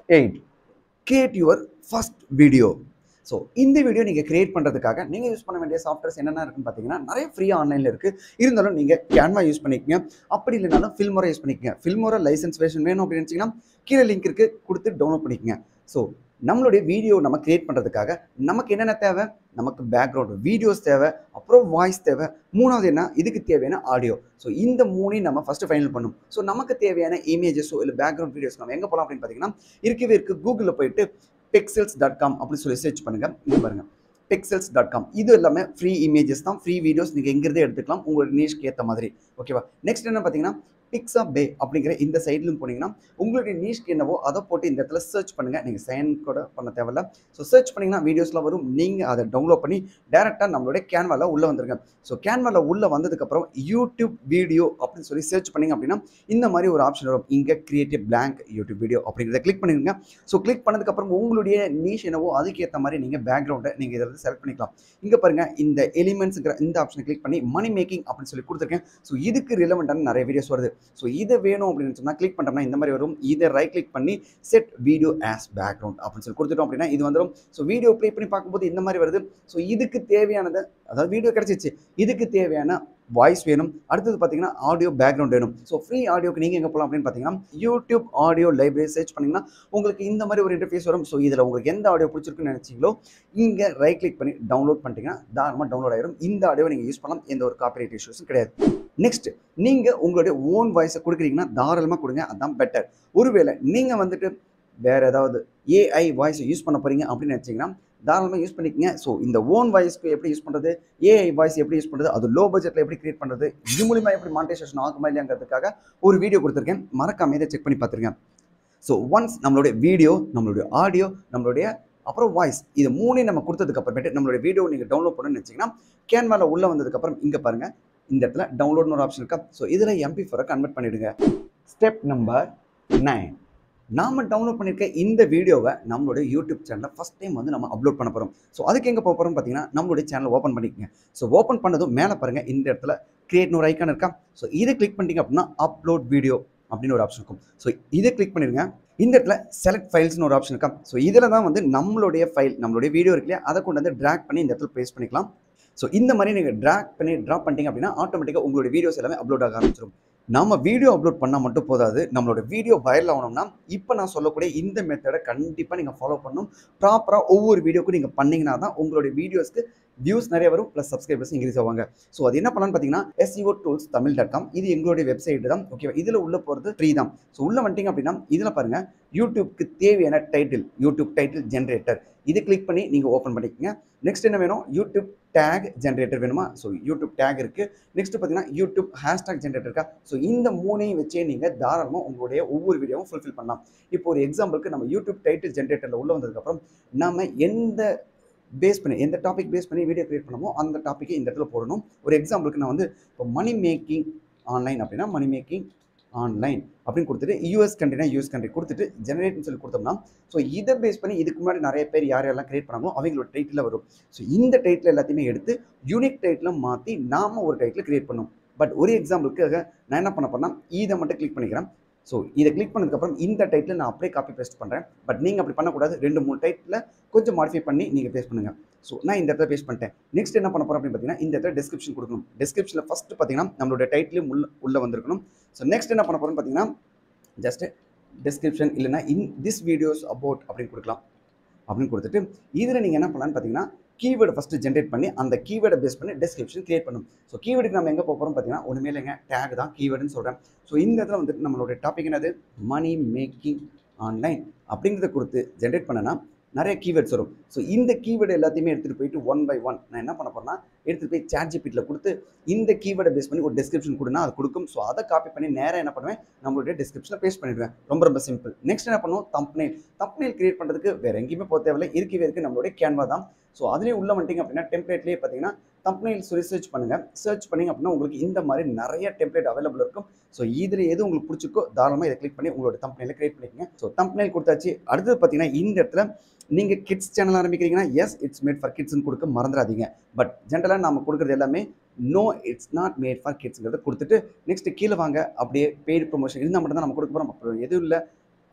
[SPEAKER 1] eight create your first video so இந்த வீடியோ நீங்கள் கிரியேட் பண்ணுறதுக்காக நீங்கள் யூஸ் பண்ண வேண்டிய சாஃப்ட்வேர்ஸ் என்னென்ன இருக்குன்னு பார்த்தீங்கன்னா நிறைய ஃப்ரீயாக ஆன்லைனில் இருக்குது இருந்தாலும் நீங்கள் கேன்வா யூஸ் பண்ணிக்கங்க அப்படி இல்லைனாலும் ஃபில்மோரா யூஸ் பண்ணிக்கங்க ஃபில்மோரா லைசன்ஸ் வேஷன் வேணும் அப்படின்னு நினச்சிங்கன்னா கீழே லிங்க் இருக்குது கொடுத்து டவுன்லோட் பண்ணிக்கங்க ஸோ நம்மளுடைய வீடியோ நம்ம கிரியேட் பண்ணுறதுக்காக நமக்கு என்னென்ன தேவை நமக்கு பேக்ரவுண்ட் வீடியோஸ் தேவை அப்புறம் வாய்ஸ் தேவை மூணாவது என்ன இதுக்கு தேவையான ஆடியோ ஸோ இந்த மூணையும் நம்ம ஃபஸ்ட்டு ஃபைனல் பண்ணும் ஸோ நமக்கு தேவையான இமேஜஸோ இல்லை பேக்ரவுண்ட் வீடியோஸ் நம்ம எங்கே போகலாம் அப்படின்னு பார்த்தீங்கன்னா இருக்கவே இருக்குது கூகுளில் போயிட்டு பிக்சல்ஸ் டாட் காம் அப்படின்னு சொல்லி சர்ச் பண்ணுங்கள் இங்கே பாருங்கள் பிக்சல்ஸ் டாட் காம் இது எல்லாமே ஃப்ரீ இமேஜஸ் தான் ஃப்ரீ வீடியோஸ் நீங்கள் எங்கிருந்தே எடுத்துக்கலாம் உங்களோட நீஷ்க்கு ஏற்ற மாதிரி ஓகேவா நெக்ஸ்ட் என்ன பார்த்தீங்கன்னா பிக்ஸா பே அப்படிங்கிற இந்த சைட்லையும் போனீங்கன்னா உங்களுடைய நீஷ்க்கு என்னவோ அதை போட்டு இந்த இடத்துல சர்ச் பண்ணுங்கள் நீங்கள் சைன் கூட பண்ண தேவையில்ல ஸோ சர்ச் பண்ணிங்கன்னா வீடியோஸ்லாம் வரும் நீங்கள் அதை டவுன்லோட் பண்ணி டேரெக்டாக நம்மளுடைய கேன்வாவில் உள்ளே வந்துருங்க ஸோ கேன்வாவில் உள்ளே வந்ததுக்கப்புறம் யூடியூப் வீடியோ அப்படின்னு சொல்லி சர்ச் பண்ணிங்க அப்படின்னா இந்த மாதிரி ஒரு ஆப்ஷன் வரும் இங்கே கிரியேட்டிவ் பிளாங்க் யூடியூப் வீடியோ அப்படிங்கிறத கிளிக் பண்ணிடுங்க ஸோ கிளிக் பண்ணதுக்கப்புறம் உங்களுடைய நீஷ் என்னவோ அதுக்கேற்ற மாதிரி நீங்கள் பேக்ரவுண்டை நீங்கள் இதில் செலக்ட் பண்ணிக்கலாம் இங்கே பாருங்கள் இந்த எலிமெண்ட்ஸுங்கிற இந்த ஆப்ஷனை கிளிக் பண்ணி மணி மேக்கிங் அப்படின்னு சொல்லி கொடுத்துருக்கேன் ஸோ இதுக்கு ரிலவெண்ட்டான நிறைய வீடியோஸ் வருது ஸோ இதை வேணும் அப்படின்னு சொன்னால் கிளிக் பண்ணுறோம்னா இந்த மாதிரி வரும் இதை ரைட் கிளிக் பண்ணி செட் வீடியோ ஆஸ் பேக்ரவுண்ட் அப்படின்னு சொல்லி கொடுத்துட்டோம் அப்படின்னா இது வந்துடும் ஸோ வீடியோ ப்ளே பண்ணி பார்க்கும்போது இந்த மாதிரி வருது ஸோ இதுக்கு தேவையானது அதாவது வீடியோ கிடச்சிச்சு இதுக்கு தேவையான வாய்ஸ் வேணும் அடுத்தது பார்த்தீங்கன்னா ஆடியோ பேக்ரவுண்ட் வேணும் ஸோ ஃப்ரீ ஆடியோக்கு நீங்கள் எங்கே போகலாம் அப்படின்னு பார்த்தீங்கன்னா யூடியூப் ஆடியோ லைப்ரரி சர்ச் பண்ணிங்கன்னா உங்களுக்கு இந்த மாதிரி ஒரு இன்டர்ஃபேஸ் வரும் ஸோ இதில் உங்களுக்கு எந்த ஆடியோ பிடிச்சிருக்குன்னு நினச்சிங்களோ இங்கே ரைட் கிளிக் பண்ணி டவுன்லோட் பண்ணிட்டீங்கன்னா தாராளமாக டவுன்லோட் ஆயிரும் இந்த ஆடியோ நீங்கள் யூஸ் பண்ணலாம் எந்த ஒரு காப்பிரைட் இஷ்யூஸும் கிடையாது நெக்ஸ்ட் நீங்கள் உங்களுடைய ஓன் வாய்ஸை கொடுக்குறீங்கன்னா தாராளமாக கொடுங்க அதுதான் பெட்டர் ஒருவேளை நீங்கள் வந்துட்டு வேறு ஏதாவது ஏஐ வாய்ஸை யூஸ் பண்ண போகிறீங்க அப்படின்னு நினச்சிங்கன்னா தாராளமாக யூஸ் பண்ணிக்கங்க ஸோ இந்த ஓன் வாய்ஸ்க்கு எப்படி யூஸ் பண்ணுறது ஏஐ வாய்ஸ் எப்படி யூஸ் பண்ணுறது அது லோ பட்ஜெட்டில் எப்படி கிரியேட் பண்ணுறது இது மூலிமா எப்படி மானிட்டைசேஷன் ஆகுமா இல்லையாங்கிறதுக்காக ஒரு வீடியோ கொடுத்துருக்கேன் மறக்காம இதை செக் பண்ணி பார்த்துருக்கேன் ஸோ ஒன்ஸ் நம்மளுடைய வீடியோ நம்மளுடைய ஆடியோ நம்மளுடைய அப்புறம் வாய்ஸ் இது மூணையும் நம்ம கொடுத்ததுக்கு அப்புறமேட்டு நம்மளுடைய வீடியோ நீங்கள் டவுன்லோட் பண்ணணும்னு வச்சிங்கன்னா கேன்வாவில் உள்ளே வந்ததுக்கப்புறம் இங்கே பாருங்கள் இந்த இடத்துல டவுன்லோட்னு ஒரு ஆப்ஷன் இருக்கா ஸோ இதில் எம்பி ஃபோரை கன்வெர்ட் பண்ணிவிடுங்க ஸ்டெப் நம்பர் நைன் நாம் டவுன்லோட் பண்ணியிருக்க இந்த வீடியோவை நம்மளோட யூடியூப் சேனலில் ஃபஸ்ட் டைம் வந்து நம்ம அப்லோட் பண்ண போகிறோம் ஸோ அதுக்கு எங்கே போக போகிறோம் பார்த்தீங்கன்னா நம்மளுடைய சேனல் ஓப்பன் பண்ணிக்கங்க ஸோ ஓப்பன் பண்ணதும் மேலே பாருங்கள் இந்த இடத்துல கிரியேட்னு ஒரு ஐக்கான் இருக்கா ஸோ இதை கிளிக் பண்ணிட்டீங்க அப்படின்னா அப்லோட் வீடியோ அப்படின்னு ஒரு ஆப்ஷன் இருக்கும் ஸோ இதை கிளிக் பண்ணிடுங்க இந்த இடத்துல செலக்ட் ஃபைல்ஸ்னு ஒரு ஆப்ஷன் இருக்கா ஸோ இதில் தான் வந்து நம்மளுடைய ஃபைல் நம்மளுடைய வீடியோ இருக்கு இல்லையா அதை கொண்டு வந்து ட்ராக் பண்ணி இந்த இடத்துல ப்ளேஸ் பண்ணிக்கலாம் ஸோ இந்த மாதிரி நீங்கள் ட்ராக் பண்ணி ட்ராப் பண்ணிட்டீங்க அப்படின்னா ஆட்டோமேட்டிக்காக உங்களுடைய வீடியோஸ் எல்லாமே அப்லோட் ஆக ஆரம்பிச்சிடும் நம்ம வீடியோ அப்லோட் பண்ணால் மட்டும் போதாது நம்மளோட வீடியோ வைரல் ஆகணும்னா இப்போ நான் சொல்லக்கூடிய இந்த மெத்தடை கண்டிப்பாக நீங்கள் ஃபாலோ பண்ணணும் ப்ராப்பராக ஒவ்வொரு வீடியோக்கும் நீங்கள் பண்ணீங்கன்னா தான் உங்களுடைய வீடியோஸ்க்கு வியூஸ் நிறைய வரும் ப்ளஸ் சப்ஸ்கிரைபர்ஸ் இன்க்ரீஸ் ஆவாங்க ஸோ அது என்ன பண்ணலான்னு பார்த்தீங்கன்னா SEO tools Tamil dot com இது எங்களுடைய வெப்சைட் தான் ஓகேவா இதில் உள்ள போகிறது ஃப்ரீ தான் ஸோ உள்ள வந்துட்டீங்க அப்படின்னா இதில் பாருங்கள் யூடியூப்க்கு தேவையான டைட்டில் யூடியூப் டைட்டில் ஜென்ரேட்டர் இது கிளிக் பண்ணி நீங்கள் ஓப்பன் பண்ணிக்கோங்க நெக்ஸ்ட் என்ன வேணும் யூடியூப் டேக் ஜென்ரேட்டர் வேணுமா ஸோ யூடியூப் டேக் இருக்குது நெக்ஸ்ட் பார்த்தீங்கன்னா யூடியூப் ஹேஷ்டாக் ஜென்ரேட்டர் இருக்கா ஸோ இந்த மூணையும் வச்சே நீங்கள் தாராளமாக உங்களுடைய ஒவ்வொரு வீடியோவும் ஃபுல்ஃபில் பண்ணலாம் இப்போ ஒரு எக்ஸாம்பிளுக்கு நம்ம யூடியூப் டைட்டில் ஜென்ரேட்டரில் உள்ள வந்ததுக்கப்புறம் நம்ம எந்த பேஸ் பண்ணி எந்த டாபிக் பேஸ் பண்ணி வீடியோ கிரியேட் பண்ணமோ அந்த டாப்பிக்கை இந்த இடத்துல போடணும் ஒரு எக்ஸாம்பிளுக்கு நான் வந்து இப்போ மணி மேக்கிங் ஆன்லைன் அப்படின்னா மணி மேக்கிங் ஆன்லைன் அப்படின்னு கொடுத்துட்டு யூஎஸ் கண்ட்ரினா யூஎஸ் கண்ட்ரி கொடுத்துட்டு ஜெனரேட்னு சொல்லி கொடுத்தோம்னா ஸோ இதை பேஸ் பண்ணி இதுக்கு முன்னாடி நிறைய பேர் யார் யாரெல்லாம் கிரியேட் பண்ணாங்களோ அவங்களோட டைட்டில் வரும் ஸோ இந்த டைட்டில் எல்லாத்தையுமே எடுத்து யூனிக் டைட்டில் மாற்றி நாம ஒரு டைட்டில் கிரியேட் பண்ணோம் பட் ஒரு எக்ஸாம்பிளுக்கு நான் என்ன பண்ண போறேன்னா இதை மட்டும் கிளிக் பண்ணிக்கிறேன் ஸோ இதை கிளிக் பண்ணதுக்கப்புறம் இந்த டைட்டில் நான் அப்படியே காப்பி பேஸ்ட் பண்ணுறேன் பட் நீங்கள் அப்படி பண்ணக்கூடாது ரெண்டு மூணு டைட்டில் கொஞ்சம் மாடிஃபை பண்ணி நீங்கள் பேஸ்ட் பண்ணுங்கள் ஸோ நான் இந்த இடத்துல பேஸ்ட் பண்ணிட்டேன் நெக்ஸ்ட் என்ன பண்ண போகிறோம் அப்படின்னு பார்த்தீங்கன்னா இந்த இடத்துல டிஸ்கிரிப்ஷன் கொடுக்கணும் டிஸ்கிரிப்ஷனில் ஃபஸ்ட்டு பார்த்தீங்கன்னா நம்மளோட டைட்டிலும் உள்ள உள்ளே வந்திருக்கணும் ஸோ நெக்ஸ்ட் என்ன பண்ண போகிறோம்னு பார்த்தீங்கன்னா ஜஸ்ட் டிஸ்கிரிப்ஷன் இல்லைன்னா இன் திஸ் வீடியோஸ் அபவுட் அப்படின்னு கொடுக்கலாம் அப்படின்னு கொடுத்துட்டு இதில் நீங்கள் என்ன பண்ணலான்னு பார்த்தீங்கன்னா கீவேர்டு ஃபஸ்ட்டு ஜென்ரேட் பண்ணி அந்த கீவேர்டை பேஸ் பண்ணி டிஸ்கிரிப்ஷன் கிரியேட் பண்ணும் ஸோ கீவேர்டுக்கு நம்ம எங்கே போக போகிறோம் பார்த்தீங்கன்னா ஒன்றுமே இல்லைங்க டேக் தான் கீவேர்டுன்னு சொல்கிறேன் ஸோ இந்த இடத்துல வந்துட்டு நம்மளோட டாபிக் என்னது மணி மேக்கிங் ஆன்லைன் அப்படிங்கிறத கொடுத்து ஜென்ரேட் பண்ணனா நிறைய கீவேர்ட்ஸ் வரும் ஸோ இந்த கீவேர்டு எல்லாத்தையுமே எடுத்துகிட்டு போயிட்டு ஒன் பை ஒன் நான் என்ன பண்ண போறேன்னா எடுத்துகிட்டு போய் சேட் ஜிபிட்டில் கொடுத்து இந்த கீவேர்டை பேஸ் பண்ணி ஒரு டிஸ்கிரிப்ஷன் கொடுனா அது கொடுக்கும் ஸோ அதை காப்பி பண்ணி நேராக என்ன பண்ணுவேன் நம்மளுடைய டிஸ்கிரிப்ஷனில் பேஸ்ட் பண்ணிடுவேன் ரொம்ப ரொம்ப சிம்பிள் நெக்ஸ்ட் என்ன பண்ணுவோம் தம்ப்னெயில் தம்ப்னெயில் கிரியேட் பண்ணுறதுக்கு வேறு எங்கேயுமே போக தேவையில்லை இருக்கவே இருக்குது நம்மளுடைய கேன்வா தான் ஸோ அதுலேயே உள்ள வந்துட்டீங்க அப்படின்னா டெம்ப்ளேட்லேயே பார்த்தீங்கன்னா தம்ப்னெயில் சொல்லி சர்ச் பண்ணுங்கள் சர்ச் பண்ணிங்க அப்படின்னா உங்களுக்கு இந்த மாதிரி நிறைய டெம்ப்ளேட் அவைலபிள் இருக்கும் ஸோ இதில் எது உங்களுக்கு பிடிச்சிக்கோ தாராளமாக இதை கிளிக் பண்ணி உங்களோட தம்ப்னெயில கிரியேட் பண்ணிக்கோங்க ஸோ தம்ப்னெயில் கொடுத்தாச்சு அடுத்தது பார்த்தீங்கன்னா இந்த இடத்துல நீங்கள் கிட்ஸ் சேனல் ஆரம்பிக்கிறீங்கன்னா எஸ் இட்ஸ் மேட் ஃபார் கிட்ஸ்னு கொடுக்க மறந்துடாதீங்க பட் ஜென்ரலாக நம்ம கொடுக்குறது எல்லாமே no it's not made for கிட்ஸுங்கிறத கொடுத்துட்டு நெக்ஸ்ட் கீழே வாங்க அப்படியே பெய்டு ப்ரொமோஷன் இருந்தால் மட்டும் தான் நம்ம கொடுக்க போகிறோம் அப்புறம் எதுவும் இல்லை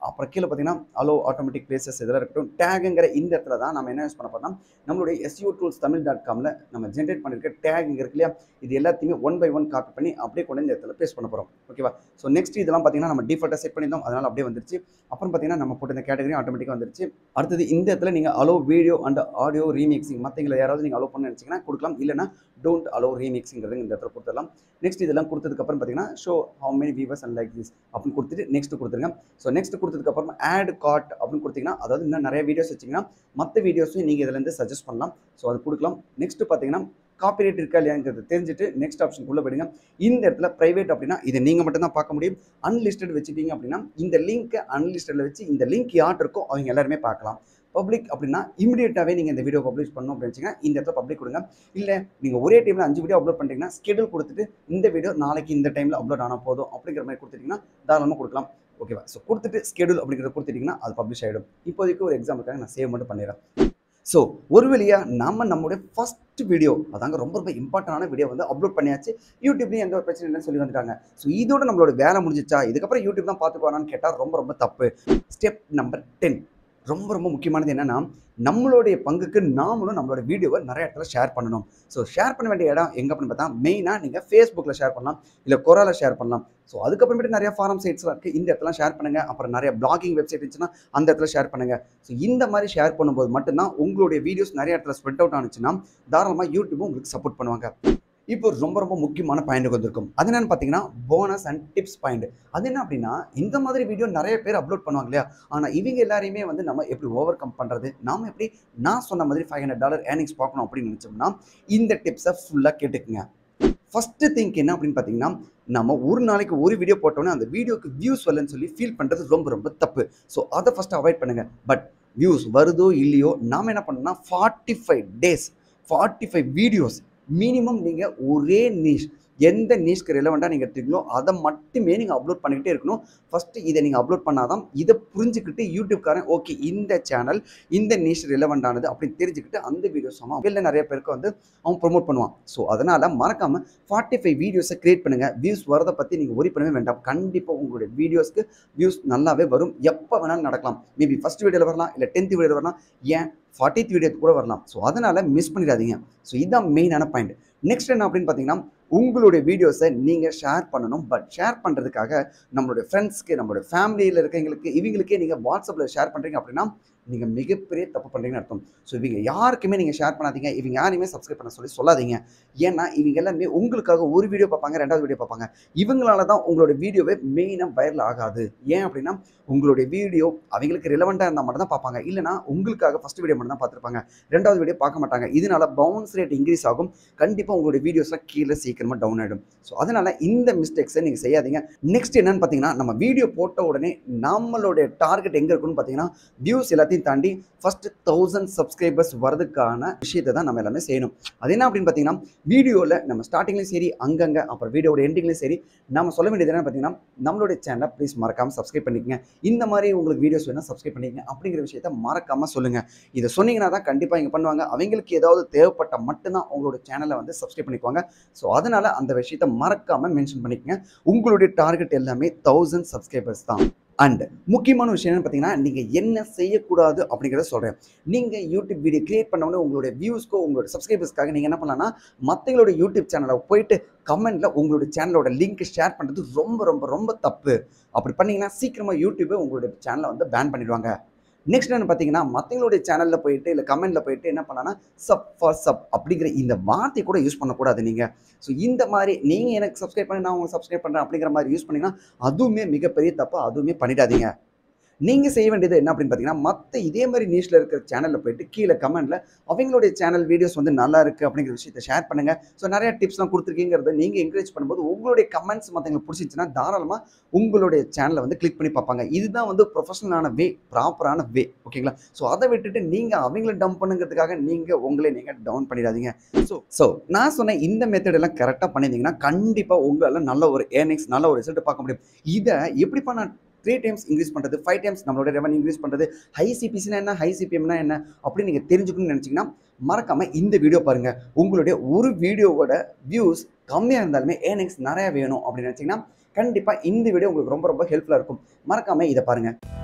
[SPEAKER 1] அப்புறம் கீழே பார்த்தீங்கன்னா அலோ ஆட்டோமேட்டிக் பிளேசஸ் இதெல்லாம் இருக்கட்டும் டேகுங்கிற இந்த இடத்துல தான் நம்ம என்ன யூஸ் பண்ண போறோம்னா நம்மளுடைய எஸ்யூ டூல்ஸ் தமிழ் டாட் காமில் நம்ம ஜென்ரேட் பண்ணிருக்க டேக் இங்கே இருக்கு இல்லையா இது எல்லாத்தையுமே ஒன் பை ஒன் காப்பி பண்ணி அப்படியே கொண்டு இந்த இடத்துல பேஸ்ட் பண்ண போகிறோம் ஓகேவா ஸோ நெக்ஸ்ட் இதெல்லாம் பார்த்தீங்கன்னா நம்ம டிஃபால்ட்டாக செட் பண்ணியிருந்தோம் அதனால் அப்படியே வந்துருச்சு அப்புறம் பார்த்தீங்கன்னா நம்ம போட்ட இந்த கேட்டகரி ஆட்டோமேட்டிக்காக வந்துருச்சு அடுத்தது இந்த இடத்துல நீங்கள் allow video and audio remixing மற்றவங்களை யாராவது நீங்கள் அலோ பண்ண நினச்சிங்கன்னா கொடுக்கலாம் இல்லைனா டோன்ட் அலோ ரீமிக்ஸிங்கிறது இந்த இடத்துல கொடுத்துடலாம் நெக்ஸ்ட் இதெல்லாம் கொடுத்ததுக்கப்புறம் பார்த்தீங்கன்னா show how many viewers and like this அப்படின்னு கொடுத்துட்டு நெக்ஸ்ட் கொடுத்துருங்க ஸோ நெக்ஸ்ட் கொடுத்ததுக்கப்புறம் ஆட் கார்ட் அப்படின்னு கொடுத்தீங்கன்னா அதாவது இன்னும் நிறைய வீடியோஸ் வச்சிங்கன்னா மற்ற வீடியோஸையும் நீங்கள் இதுலேருந்து சஜஸ்ட் பண்ணலாம் ஸோ அது கொடுக்கலாம் நெக்ஸ்ட் பார்த்தீங்கன்னா காப்பிரைட் இருக்கா இல்லையாங்கிறது தெரிஞ்சுட்டு நெக்ஸ்ட் ஆப்ஷனுக்குள்ளே போயிடுங்க இந்த இடத்துல ப்ரைவேட் அப்படின்னா இதை நீங்கள் மட்டும் தான் பார்க்க முடியும் அன்லிஸ்டட் வச்சுட்டீங்க அப்படின்னா இந்த லிங்க்கை அன்லிஸ்டடில் வச்சு இந்த லிங்க் யார்ட் இருக்கோ அவங்க எல்லாருமே பார்க்கலாம் பப்ளிக் அப்படின்னா இமீடியட்டாகவே நீங்கள் இந்த வீடியோ பப்ளிஷ் பண்ணணும் அப்படின்னு வச்சிங்கன்னா இந்த இடத்துல பப்ளிக் கொடுங்க இல்லை நீங்கள் ஒரே டைமில் அஞ்சு வீடியோ அப்லோட் பண்ணுறீங்கன்னா ஸ்கெடியூல் கொடுத்துட்டு இந்த வீடியோ நாளைக்கு இந்த டைமில் அப்லோட் ஆனால் போதும் அப்படிங்கிற மாதிரி கொடுத்துட்டிங்கன்னா தாராளமாக கொடுக்கலாம் ஓகேவா ஸோ கொடுத்துட்டு ஸ்கெடியூல் அப்படிங்கிறத கொடுத்துட்டிங்கன்னா அது பப்ளிஷ் ஆகிடும் இப்போதைக்கு ஒரு எக்ஸாம்பிளுக்காக நான் சேவ் மட்டும் பண்ணிடுறேன் ஸோ ஒரு வழியாக நம்ம நம்மளுடைய ஃபஸ்ட் வீடியோ அதாங்க ரொம்ப ரொம்ப இம்பார்ட்டண்டான வீடியோ வந்து அப்லோட் பண்ணியாச்சு யூடியூப்லேயும் எந்த ஒரு பிரச்சனை இல்லைன்னு சொல்லி வந்துட்டாங்க ஸோ இதோட நம்மளோட வேலை முடிஞ்சிச்சா இதுக்கப்புறம் யூடியூப் தான் பார்த்துக்குவானான்னு கேட்டால் ரொம்ப ரொம்ப தப்பு ஸ்டெப் நம்பர் டென் ரொம்ப ரொம்ப முக்கியமானது என்னென்னா நம்மளுடைய பங்குக்கு நாமளும் நம்மளோட வீடியோவை நிறைய இடத்துல ஷேர் பண்ணணும் ஸோ ஷேர் பண்ண வேண்டிய இடம் எங்கே அப்படின்னு பார்த்தா மெயினாக நீங்கள் ஃபேஸ்புக்கில் ஷேர் பண்ணலாம் இல்லை கொரால ஷேர் பண்ணலாம் ஸோ அதுக்கப்புறமேட்டு நிறைய ஃபாரம் சைட்ஸ்லாம் இருக்குது இந்த இடத்துல ஷேர் பண்ணுங்கள் அப்புறம் நிறைய பிளாகிங் வெப்சைட் இருந்துச்சுன்னா அந்த இடத்துல ஷேர் பண்ணுங்கள் ஸோ இந்த மாதிரி ஷேர் பண்ணும்போது மட்டும்தான் உங்களுடைய வீடியோஸ் நிறைய இடத்துல ஸ்ப்ரெட் அவுட் ஆனிச்சுன்னா தாராளமாக யூடியூபும் உங்களுக்கு சப்போர்ட் பண்ணுவாங்க இப்போ ரொம்ப ரொம்ப முக்கியமான பாயிண்ட் வந்திருக்கும் அது என்னன்னு பார்த்தீங்கன்னா போனஸ் அண்ட் டிப்ஸ் பாயிண்ட் அது என்ன அப்படின்னா இந்த மாதிரி வீடியோ நிறைய பேர் அப்லோட் பண்ணுவாங்க இல்லையா ஆனால் இவங்க எல்லாரையுமே வந்து நம்ம எப்படி ஓவர் கம் பண்ணுறது நாம எப்படி நான் சொன்ன மாதிரி ஃபைவ் ஹண்ட்ரட் டாலர் ஏர்னிங்ஸ் பார்க்கணும் அப்படின்னு நினச்சோம்னா இந்த டிப்ஸை ஃபுல்லாக கேட்டுக்குங்க ஃபஸ்ட்டு திங்க் என்ன அப்படின்னு பார்த்தீங்கன்னா நம்ம ஒரு நாளைக்கு ஒரு வீடியோ போட்டோன்னே அந்த வீடியோக்கு வியூஸ் வரலன்னு சொல்லி ஃபீல் பண்ணுறது ரொம்ப ரொம்ப தப்பு ஸோ அதை ஃபஸ்ட்டு அவாய்ட் பண்ணுங்கள் பட் வியூஸ் வருதோ இல்லையோ நாம் என்ன பண்ணோம்னா forty five days forty five videos minimum நீங்கள் ஒரே நீஷ் எந்த நீஷ்க்கு ரெலவெண்ட்டாக நீங்கள் எடுத்துக்கீங்களோ அதை மட்டுமே நீங்கள் அப்லோட் பண்ணிக்கிட்டே இருக்கணும் ஃபஸ்ட்டு இதை நீங்கள் அப்லோட் பண்ணாதான் இதை புரிஞ்சுக்கிட்டு யூடியூப்காரன் ஓகே இந்த சேனல் இந்த நீஷ் ரெலவெண்ட் அப்படின்னு தெரிஞ்சுக்கிட்டு அந்த வீடியோஸ் அவன் வெளில நிறைய பேருக்கு வந்து அவன் ப்ரொமோட் பண்ணுவான் ஸோ அதனால் மறக்காமல் ஃபார்ட்டி ஃபைவ் வீடியோஸை க்ரியேட் பண்ணுங்கள் வியூஸ் வரதை பற்றி நீங்கள் ஒரி பண்ணவே வேண்டாம் கண்டிப்பாக உங்களுடைய வீடியோஸ்க்கு வியூஸ் நல்லாவே வரும் எப்போ வேணாலும் நடக்கலாம் மேபி ஃபஸ்ட் வீடியோவில் வரலாம் இல்லை டென்த் வீடியோவில் வரலாம் ஏன் ஃபார்ட்டித் வீடியோ கூட வரலாம் ஸோ அதனால் மிஸ் பண்ணிடாதீங்க ஸோ இதுதான் மெயினான பாயிண்ட் நெக்ஸ்ட் என்ன அப்படின்னு பார்த்தீங்கன்னா உங்களுடைய வீடியோஸை நீங்கள் ஷேர் பண்ணணும் பட் ஷேர் பண்ணுறதுக்காக நம்மளுடைய ஃப்ரெண்ட்ஸ்க்கு நம்மளுடைய ஃபேமிலியில் இருக்கவங்களுக்கு இவங்களுக்கே நீங்கள் வாட்ஸ்அப்பில் ஷேர் பண்ணுறீங்க அப்படின்னா நீங்கள் மிகப்பெரிய தப்பு பண்ணுறீங்கன்னு அர்த்தம் ஸோ இவங்க யாருக்குமே நீங்கள் ஷேர் பண்ணாதீங்க இவங்க யாரையுமே சப்ஸ்கிரைப் பண்ண சொல்லி சொல்லாதீங்க ஏன்னா இவங்க எல்லாமே உங்களுக்காக ஒரு வீடியோ பார்ப்பாங்க ரெண்டாவது வீடியோ பார்ப்பாங்க இவங்களால தான் உங்களோட வீடியோவே மெயினாக வைரல் ஆகாது ஏன் அப்படின்னா உங்களுடைய வீடியோ அவங்களுக்கு ரிலவெண்ட்டாக இருந்தால் மட்டும் தான் பார்ப்பாங்க இல்லைனா உங்களுக்காக ஃபஸ்ட் வீடியோ மட்டும் தான் பார்த்துருப்பாங்க ரெண்டாவது வீடியோ பார்க்க மாட்டாங்க இதனால பவுன்ஸ் ரேட் இன்க்ரீஸ் ஆகும் கண்டிப்பாக உங்களுடைய வீடியோஸ்லாம் கீழே சீக்கிரமாக டவுன் ஆகிடும் ஸோ அதனால் இந்த மிஸ்டேக்ஸை நீங்கள் செய்யாதீங்க நெக்ஸ்ட் என்னன்னு பார்த்தீங்கன்னா நம்ம வீடியோ போட்ட உடனே நம்மளுடைய டார்கெட் எங்கே இருக்குன்னு பார்த்தீங்கன்னா வியூஸ் எல்லாத்தையும் தாண்டி ஃபஸ்ட்டு தௌசண்ட் சப்ஸ்கிரைபர்ஸ் வரதுக்கான விஷயத்தை தான் நம்ம எல்லாமே செய்யணும் அது என்ன அப்படின்னு பார்த்தீங்கன்னா வீடியோவில் நம்ம ஸ்டார்டிங்லேயும் சரி அங்கங்கே அப்புறம் வீடியோட எண்டிங்லேயும் சரி நம்ம சொல்ல வேண்டியது என்ன பார்த்தீங்கன்னா நம்மளுடைய சேனலை ப்ளீஸ் மறக்காமல் சப்ஸ்கிரைப் பண்ணிக்கங்க இந்த மாதிரி உங்களுக்கு வீடியோஸ் வேணால் சப்ஸ்கிரைப் பண்ணிக்கங்க அப்படிங்கிற விஷயத்த மறக்காமல் சொல்லுங்கள் இதை சொன்னீங்கன்னா தான் கண்டிப்பாக இங்கே பண்ணுவாங்க அவங்களுக்கு ஏதாவது தேவைப்பட்ட மட்டும்தான் உங்களோட சேனலை வந்து சப்ஸ்கிரைப் பண்ணிக்குவாங்க ஸோ அதனால் அந்த விஷயத்த மறக்காமல் மென்ஷன் பண்ணிக்கங்க உங்களுடைய டார்கெட் எல்லாமே தௌசண்ட் சப்ஸ்கிரைபர்ஸ் தான் அண்ட் முக்கியமான விஷயம் என்னன்னு பார்த்தீங்கன்னா நீங்கள் என்ன செய்யக்கூடாது அப்படிங்கிறத சொல்கிறேன் நீங்கள் யூடியூப் வீடியோ கிரியேட் பண்ணவொடனே உங்களுடைய வியூஸ்க்கோ உங்களோட சப்ஸ்கிரைபர்ஸ்க்காக நீங்கள் என்ன பண்ணலாம்னா மற்றவங்களோட யூடியூப் சேனலை போயிட்டு கமெண்ட்டில் உங்களோட சேனலோட லிங்க் ஷேர் பண்ணுறது ரொம்ப ரொம்ப ரொம்ப தப்பு அப்படி பண்ணீங்கன்னா சீக்கிரமாக யூடியூபே உங்களுடைய சேனலை வந்து பேன் பண்ணிடுவாங்க நெக்ஸ்ட் என்ன பார்த்தீங்கன்னா மற்றவங்களுடைய சேனலில் போயிட்டு இல்லை கமெண்ட்டில் போயிட்டு என்ன பண்ணலாம்னா சப் ஃபார் சப் அப்படிங்கிற இந்த வார்த்தை கூட யூஸ் பண்ணக்கூடாது நீங்கள் ஸோ இந்த மாதிரி நீங்கள் எனக்கு சப்ஸ்கிரைப் பண்ணி நான் உங்களுக்கு சப்ஸ்கிரைப் பண்ணுறேன் அப்படிங்கிற மாதிரி யூஸ் பண்ணிங்கன்னா அதுவுமே மிகப்பெரிய தப்பு அதுவுமே பண்ணிடாதீங்க நீங்கள் செய்ய வேண்டியது என்ன அப்படின்னு பார்த்தீங்கன்னா மற்ற இதே மாதிரி நியூஸில் இருக்கிற சேனலில் போயிட்டு கீழே கமெண்ட்டில் அவங்களுடைய சேனல் வீடியோஸ் வந்து நல்லா இருக்குது அப்படிங்கிற விஷயத்தை ஷேர் பண்ணுங்கள் ஸோ நிறைய டிப்ஸ்லாம் கொடுத்துருக்கீங்கிறத நீங்கள் என்கரேஜ் பண்ணும்போது உங்களுடைய கமெண்ட்ஸ் மற்றவங்களுக்கு பிடிச்சிச்சுன்னா தாராளமாக உங்களுடைய சேனலை வந்து கிளிக் பண்ணி பார்ப்பாங்க இதுதான் வந்து ப்ரொஃபஷனலான வே ப்ராப்பரான வே ஓகேங்களா ஸோ அதை விட்டுட்டு நீங்கள் அவங்கள டம்ப் பண்ணுங்கிறதுக்காக நீங்கள் உங்களே நீங்கள் டவுன் பண்ணிடாதீங்க ஸோ ஸோ நான் சொன்ன இந்த மெத்தட் எல்லாம் கரெக்டாக பண்ணியிருந்தீங்கன்னா கண்டிப்பாக உங்களால் நல்ல ஒரு ஏர்னிங்ஸ் நல்ல ஒரு ரிசல்ட் பார்க்க முடியும் இதை எப்படிப்பா நான் த்ரீ டைம்ஸ் இன்க்ரீஸ் பண்ணுறது ஃபைவ் டைம்ஸ் நம்மளோட ரெவன்யூ இன்க்ரீஸ் பண்ணுறது ஹை சிபிசினா என்ன ஹை சிபிஎம்னா என்ன அப்படின்னு நீங்கள் தெரிஞ்சுக்கணும்னு நினச்சிங்கன்னா மறக்காமல் இந்த வீடியோ பாருங்கள் உங்களுடைய ஒரு வீடியோவோட வியூஸ் கம்மியாக இருந்தாலுமே ஏர்னிங்ஸ் நிறையா வேணும் அப்படின்னு நினச்சிங்கன்னா கண்டிப்பாக இந்த வீடியோ உங்களுக்கு ரொம்ப ரொம்ப ஹெல்ப்ஃபுல்லாக இருக்கும் மறக்காமல் இதை பாருங்கள்